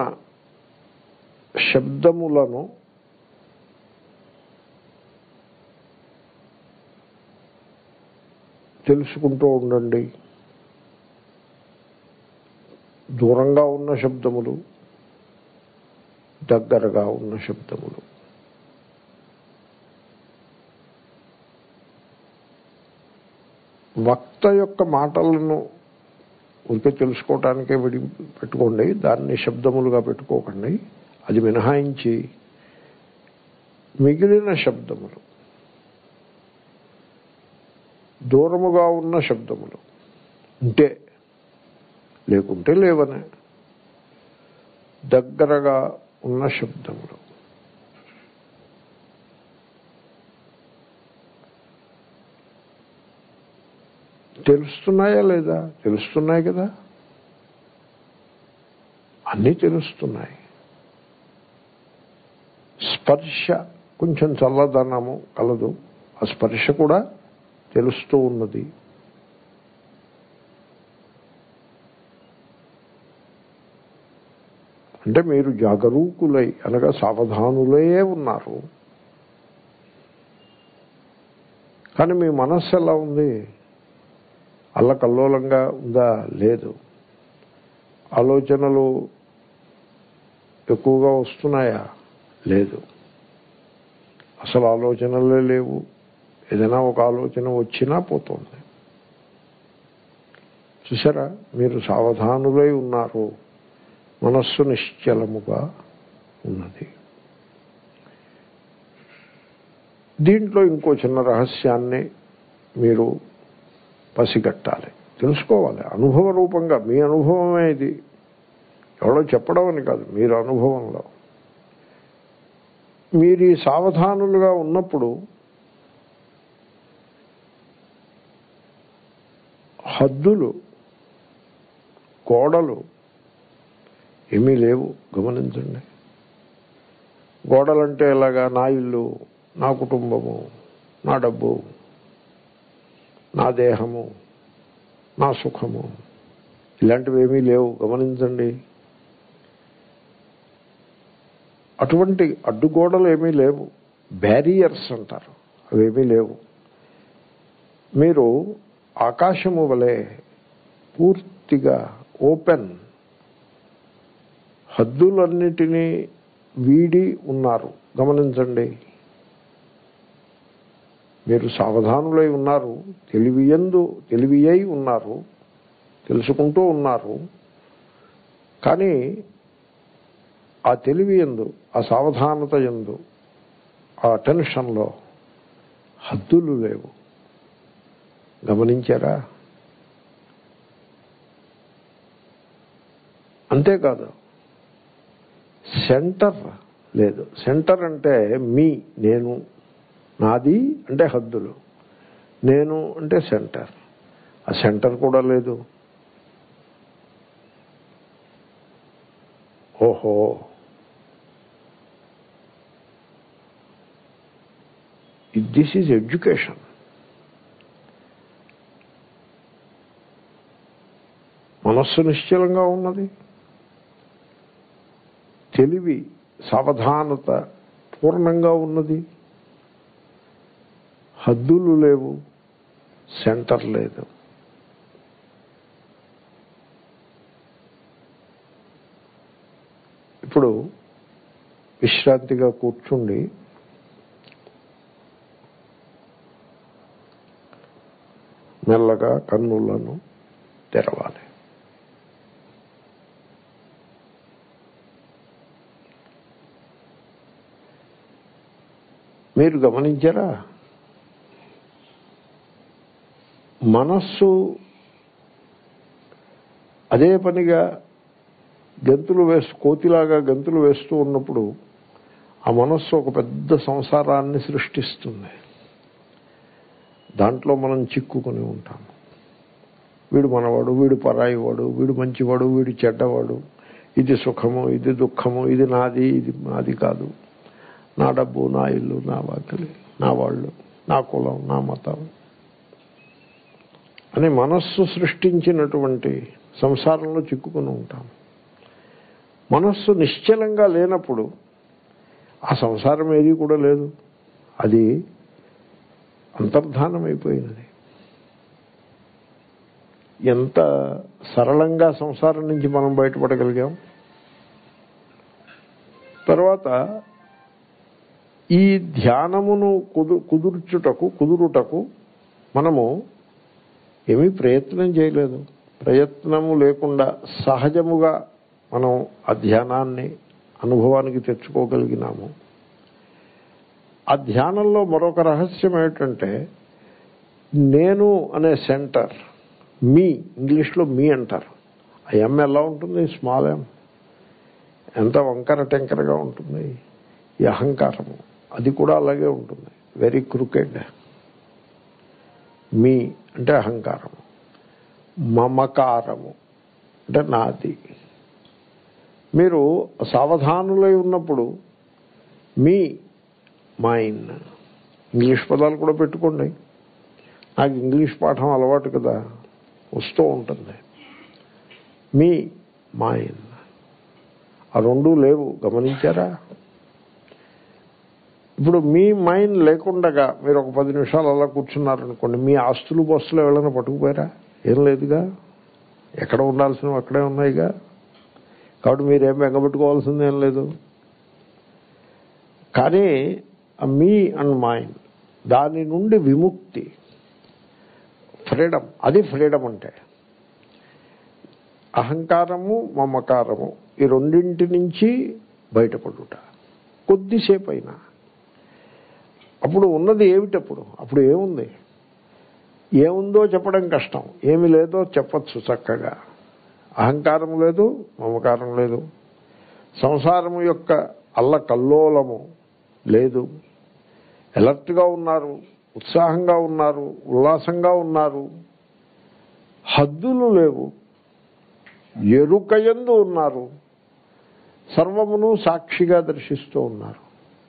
శబ్దములను తెలుసుకుంటూ ఉండండి దూరంగా ఉన్న శబ్దములు దగ్గరగా ఉన్న శబ్దములు వక్త యొక్క మాటలను ఉరికే తెలుసుకోవటానికే విడి పెట్టుకోండి దాన్ని శబ్దములుగా పెట్టుకోకండి అది మినహాయించి మిగిలిన శబ్దములు దూరముగా ఉన్న శబ్దములు ఉంటే లేకుంటే లేవనే దగ్గరగా ఉన్న శబ్దములు తెలుస్తున్నాయా లేదా తెలుస్తున్నాయి కదా అన్నీ తెలుస్తున్నాయి స్పర్శ కొంచెం చల్లదనము కలదు ఆ స్పర్శ కూడా తెలుస్తూ ఉన్నది అంటే మీరు జాగరూకులై అనగా సావధానులే ఉన్నారు కానీ మీ మనస్సు ఎలా ఉంది అల్లకల్లోలంగా ఉందా లేదు ఆలోచనలు ఎక్కువగా వస్తున్నాయా లేదు అసలు ఆలోచనలే లేవు ఏదైనా ఒక ఆలోచన వచ్చినా పోతుంది చూసారా మీరు సావధానులై ఉన్నారు మనస్సు నిశ్చలముగా ఉన్నది దీంట్లో ఇంకో చిన్న రహస్యాన్ని మీరు పసిగట్టాలి తెలుసుకోవాలి అనుభవ రూపంగా మీ అనుభవమే ఇది ఎవడో చెప్పడం అని కాదు మీరు అనుభవంలో మీరు ఈ సావధానులుగా ఉన్నప్పుడు హద్దులు గోడలు ఏమీ లేవు గమనించండి గోడలంటే ఎలాగా నా ఇల్లు నా కుటుంబము నా డబ్బు నా దేహము నా సుఖము ఇలాంటివి ఏమీ లేవు గమనించండి అటువంటి అడ్డుగోడలు ఏమీ లేవు బ్యారియర్స్ అంటారు అవేమీ లేవు మీరు ఆకాశము వలె పూర్తిగా ఓపెన్ హద్దులన్నిటినీ వీడి ఉన్నారు గమనించండి మీరు సావధానులై ఉన్నారు తెలివియందు తెలివి అయి ఉన్నారు తెలుసుకుంటూ ఉన్నారు కానీ ఆ తెలివి ఎందు ఆ సావధానత ఎందు ఆ టెన్షన్లో హద్దులు లేవు గమనించారా అంతేకాదు సెంటర్ లేదు సెంటర్ అంటే మీ నేను నాది అంటే హద్దులు నేను అంటే సెంటర్ ఆ సెంటర్ కూడా లేదు ఓహో దిస్ ఈజ్ ఎడ్యుకేషన్ మనస్సు నిశ్చలంగా ఉన్నది తెలివి సావధానత పూర్ణంగా ఉన్నది హద్దులు లేవు సెంటర్ లేదు ఇప్పుడు విశ్రాంతిగా కూర్చుండి మెల్లగా కన్నులను తెరవాలి మీరు గమనించారా మనస్సు అదే పనిగా గంతులు వేస్తూ కోతిలాగా గంతులు వేస్తూ ఉన్నప్పుడు ఆ మనస్సు ఒక పెద్ద సంసారాన్ని సృష్టిస్తుంది దాంట్లో మనం చిక్కుకుని ఉంటాము వీడు మనవాడు వీడు పరాయివాడు వీడు మంచివాడు వీడు చెడ్డవాడు ఇది సుఖము ఇది దుఃఖము ఇది నాది ఇది నాది కాదు నా డబ్బు నా ఇల్లు నా వాకిలి నా వాళ్ళు నా కులం నా మతం అని మనస్సు సృష్టించినటువంటి సంసారంలో చిక్కుకుని ఉంటాం మనస్సు నిశ్చలంగా లేనప్పుడు ఆ సంసారం ఏది కూడా లేదు అది అంతర్ధానమైపోయినది ఎంత సరళంగా సంసారం నుంచి మనం బయటపడగలిగాం తర్వాత ఈ ధ్యానమును కుదు కుదుర్చుటకు కుదురుటకు మనము ఏమీ ప్రయత్నం చేయలేదు ప్రయత్నము లేకుండా సహజముగా మనం ఆ ధ్యానాన్ని అనుభవానికి తెచ్చుకోగలిగినాము ఆ ధ్యానంలో మరొక రహస్యం ఏమిటంటే నేను అనే సెంటర్ మీ ఇంగ్లీష్లో మీ అంటారు ఆ ఎం ఎలా ఉంటుంది స్మాల్ ఎం ఎంత వంకర టెంకరగా ఉంటుంది ఈ అహంకారము అది కూడా అలాగే ఉంటుంది వెరీ క్రూకెడ్ మీ అంటే అహంకారము మమకారము అంటే నాది మీరు సావధానులై ఉన్నప్పుడు మీ మైండ్ ఇంగ్లీష్ పదాలు కూడా పెట్టుకోండి నాకు ఇంగ్లీష్ పాఠం అలవాటు కదా వస్తూ ఉంటుంది మీ మైండ్ ఆ రెండు లేవు గమనించారా ఇప్పుడు మీ మైండ్ లేకుండగా మీరు ఒక పది నిమిషాలు అలా కూర్చున్నారనుకోండి మీ ఆస్తులు బస్సులు ఎవరైనా పట్టుకుపోయారా ఏం లేదుగా ఎక్కడ ఉండాల్సినవి అక్కడే ఉన్నాయిగా కాబట్టి మీరేం బెంగపెట్టుకోవాల్సింది ఏం లేదు కానీ మీ అండ్ మైండ్ దాని నుండి విముక్తి ఫ్రీడమ్ అది ఫ్రీడమ్ అంటే అహంకారము మమకారము ఈ రెండింటి నుంచి బయటపడుట కొద్దిసేపు అయినా అప్పుడు ఉన్నది ఏమిటప్పుడు అప్పుడు ఏముంది ఏముందో చెప్పడం కష్టం ఏమి లేదో చెప్పచ్చు చక్కగా అహంకారం లేదు మమకారం లేదు సంసారము యొక్క అల్ల కల్లోలము లేదు ఎలర్ట్గా ఉన్నారు ఉత్సాహంగా ఉన్నారు ఉల్లాసంగా ఉన్నారు హద్దులు లేవు ఎరుకయందు ఉన్నారు సర్వమును సాక్షిగా దర్శిస్తూ ఉన్నారు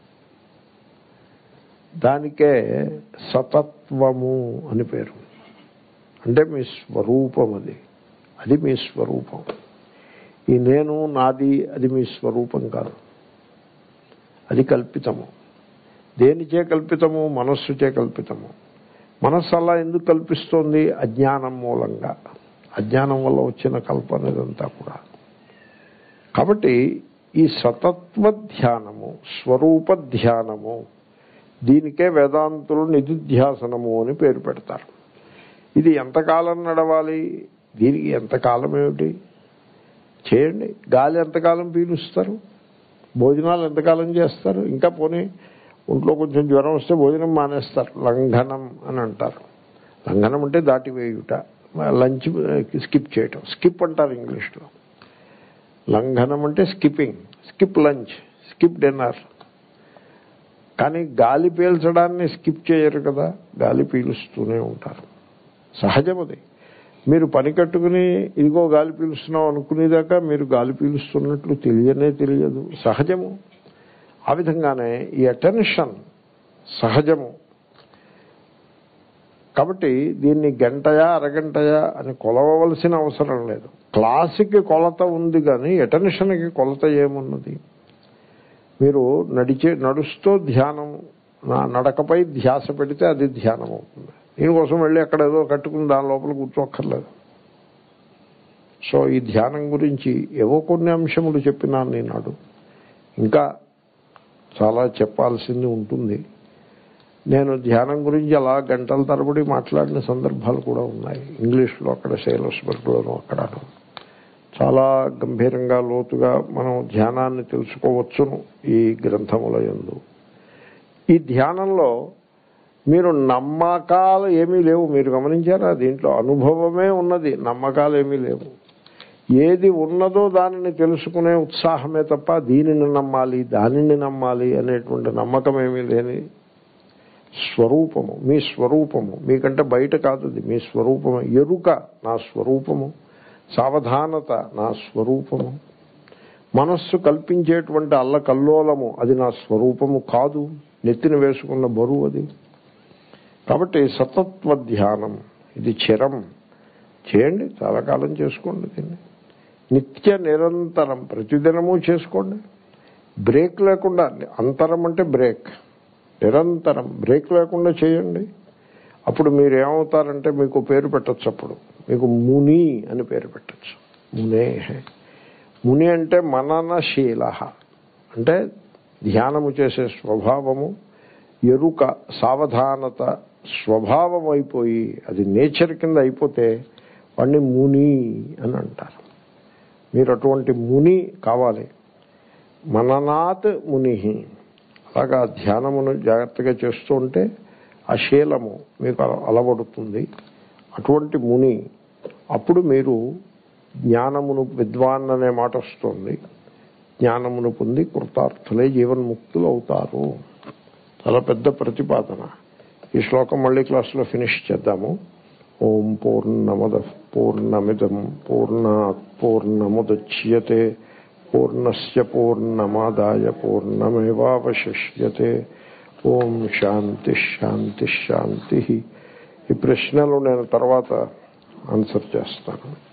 దానికే సతత్వము అని పేరు అంటే మీ స్వరూపం అది అది మీ స్వరూపం ఈ నేను నాది అది మీ స్వరూపం కాదు అది కల్పితము దేనిచే కల్పితము మనస్సుచే కల్పితము మనస్సు అలా ఎందుకు కల్పిస్తోంది అజ్ఞానం మూలంగా అజ్ఞానం వల్ల వచ్చిన కల్పన ఇదంతా కూడా కాబట్టి ఈ సతత్వ ధ్యానము స్వరూప ధ్యానము దీనికే వేదాంతులు నిధుధ్యాసనము అని పేరు పెడతారు ఇది ఎంతకాలం నడవాలి దీనికి ఎంతకాలం ఏమిటి చేయండి గాలి ఎంతకాలం పీలుస్తారు భోజనాలు ఎంతకాలం చేస్తారు ఇంకా పోనీ ఒంట్లో కొంచెం జ్వరం వస్తే భోజనం మానేస్తారు లంఘనం అని అంటారు లంఘనం అంటే దాటివేయుట లంచ్ స్కిప్ చేయటం స్కిప్ అంటారు ఇంగ్లీష్లో లంఘనం అంటే skipping skip lunch skip dinner కానీ గాలి పీల్చడాన్ని స్కిప్ చేయరు కదా గాలి పీలుస్తూనే ఉంటారు సహజం అది మీరు పని కట్టుకుని ఇదిగో గాలి పీలుస్తున్నాం అనుకునేదాకా మీరు గాలి పీలుస్తున్నట్లు తెలియనే తెలియదు సహజము ఆ విధంగానే ఈ అటెన్షన్ సహజము కాబట్టి దీన్ని గంటయా అరగంటయా అని కొలవవలసిన అవసరం లేదు క్లాసుకి కొలత ఉంది కానీ అటెన్షన్కి కొలత ఏమున్నది మీరు నడిచే నడుస్తూ ధ్యానం నా నడకపై ధ్యాస పెడితే అది ధ్యానం అవుతుంది దీనికోసం వెళ్ళి అక్కడ ఏదో కట్టుకుని దాని లోపల కూర్చోక్కర్లేదు సో ఈ ధ్యానం గురించి ఏవో కొన్ని అంశములు చెప్పినాను నేనాడు ఇంకా చాలా చెప్పాల్సింది ఉంటుంది నేను ధ్యానం గురించి అలా గంటల తరబడి మాట్లాడిన సందర్భాలు కూడా ఉన్నాయి ఇంగ్లీష్లో అక్కడ శైలస్బర్గ్లోనూ అక్కడ చాలా గంభీరంగా లోతుగా మనం ధ్యానాన్ని తెలుసుకోవచ్చును ఈ గ్రంథముల యందు ఈ ధ్యానంలో మీరు నమ్మకాలు ఏమీ లేవు మీరు గమనించారా దీంట్లో అనుభవమే ఉన్నది నమ్మకాలు ఏమీ లేవు ఏది ఉన్నదో దానిని తెలుసుకునే ఉత్సాహమే తప్ప దీనిని నమ్మాలి దానిని నమ్మాలి అనేటువంటి నమ్మకం ఏమీ లేని స్వరూపము మీ స్వరూపము మీకంటే బయట కాదు అది మీ స్వరూపము ఎరుక నా స్వరూపము సావధానత నా స్వరూపము మనస్సు కల్పించేటువంటి అల్లకల్లోలము అది నా స్వరూపము కాదు నెత్తిన వేసుకున్న బరువు అది కాబట్టి సతత్వ ధ్యానం ఇది చిరం చేయండి చాలా కాలం చేసుకోండి దీన్ని నిత్య నిరంతరం ప్రతిదినము చేసుకోండి బ్రేక్ లేకుండా అంతరం అంటే బ్రేక్ నిరంతరం బ్రేక్ లేకుండా చేయండి అప్పుడు మీరు ఏమవుతారంటే మీకు పేరు పెట్టచ్చు అప్పుడు మీకు ముని అని పేరు పెట్టచ్చు మునే ముని అంటే మననశీల అంటే ధ్యానము చేసే స్వభావము ఎరుక సావధానత స్వభావం అయిపోయి అది నేచర్ కింద అయిపోతే వాడిని ముని అని అంటారు మీరు అటువంటి ముని కావాలి మననాత్ ముని అలాగా ధ్యానమును జాగ్రత్తగా చేస్తూ ఉంటే ఆ శీలము మీకు అలవడుతుంది అటువంటి ముని అప్పుడు మీరు జ్ఞానమును విద్వాన్ అనే మాట వస్తుంది జ్ఞానమును పొంది కృతార్థులై జీవన్ముక్తులు అవుతారు చాలా పెద్ద ప్రతిపాదన ఈ శ్లోకం మళ్ళీ క్లాసులో ఫినిష్ చేద్దాము ఓం పూర్ణమద పూర్ణమిదం పూర్ణ పూర్ణముద్యతే పూర్ణస్య పూర్ణమాదాయ పూర్ణమేవాశిష్యతే ఓం శాంతి శాంతి శాంతి ఈ ప్రశ్నలు నేను తర్వాత ఆన్సర్ చేస్తాను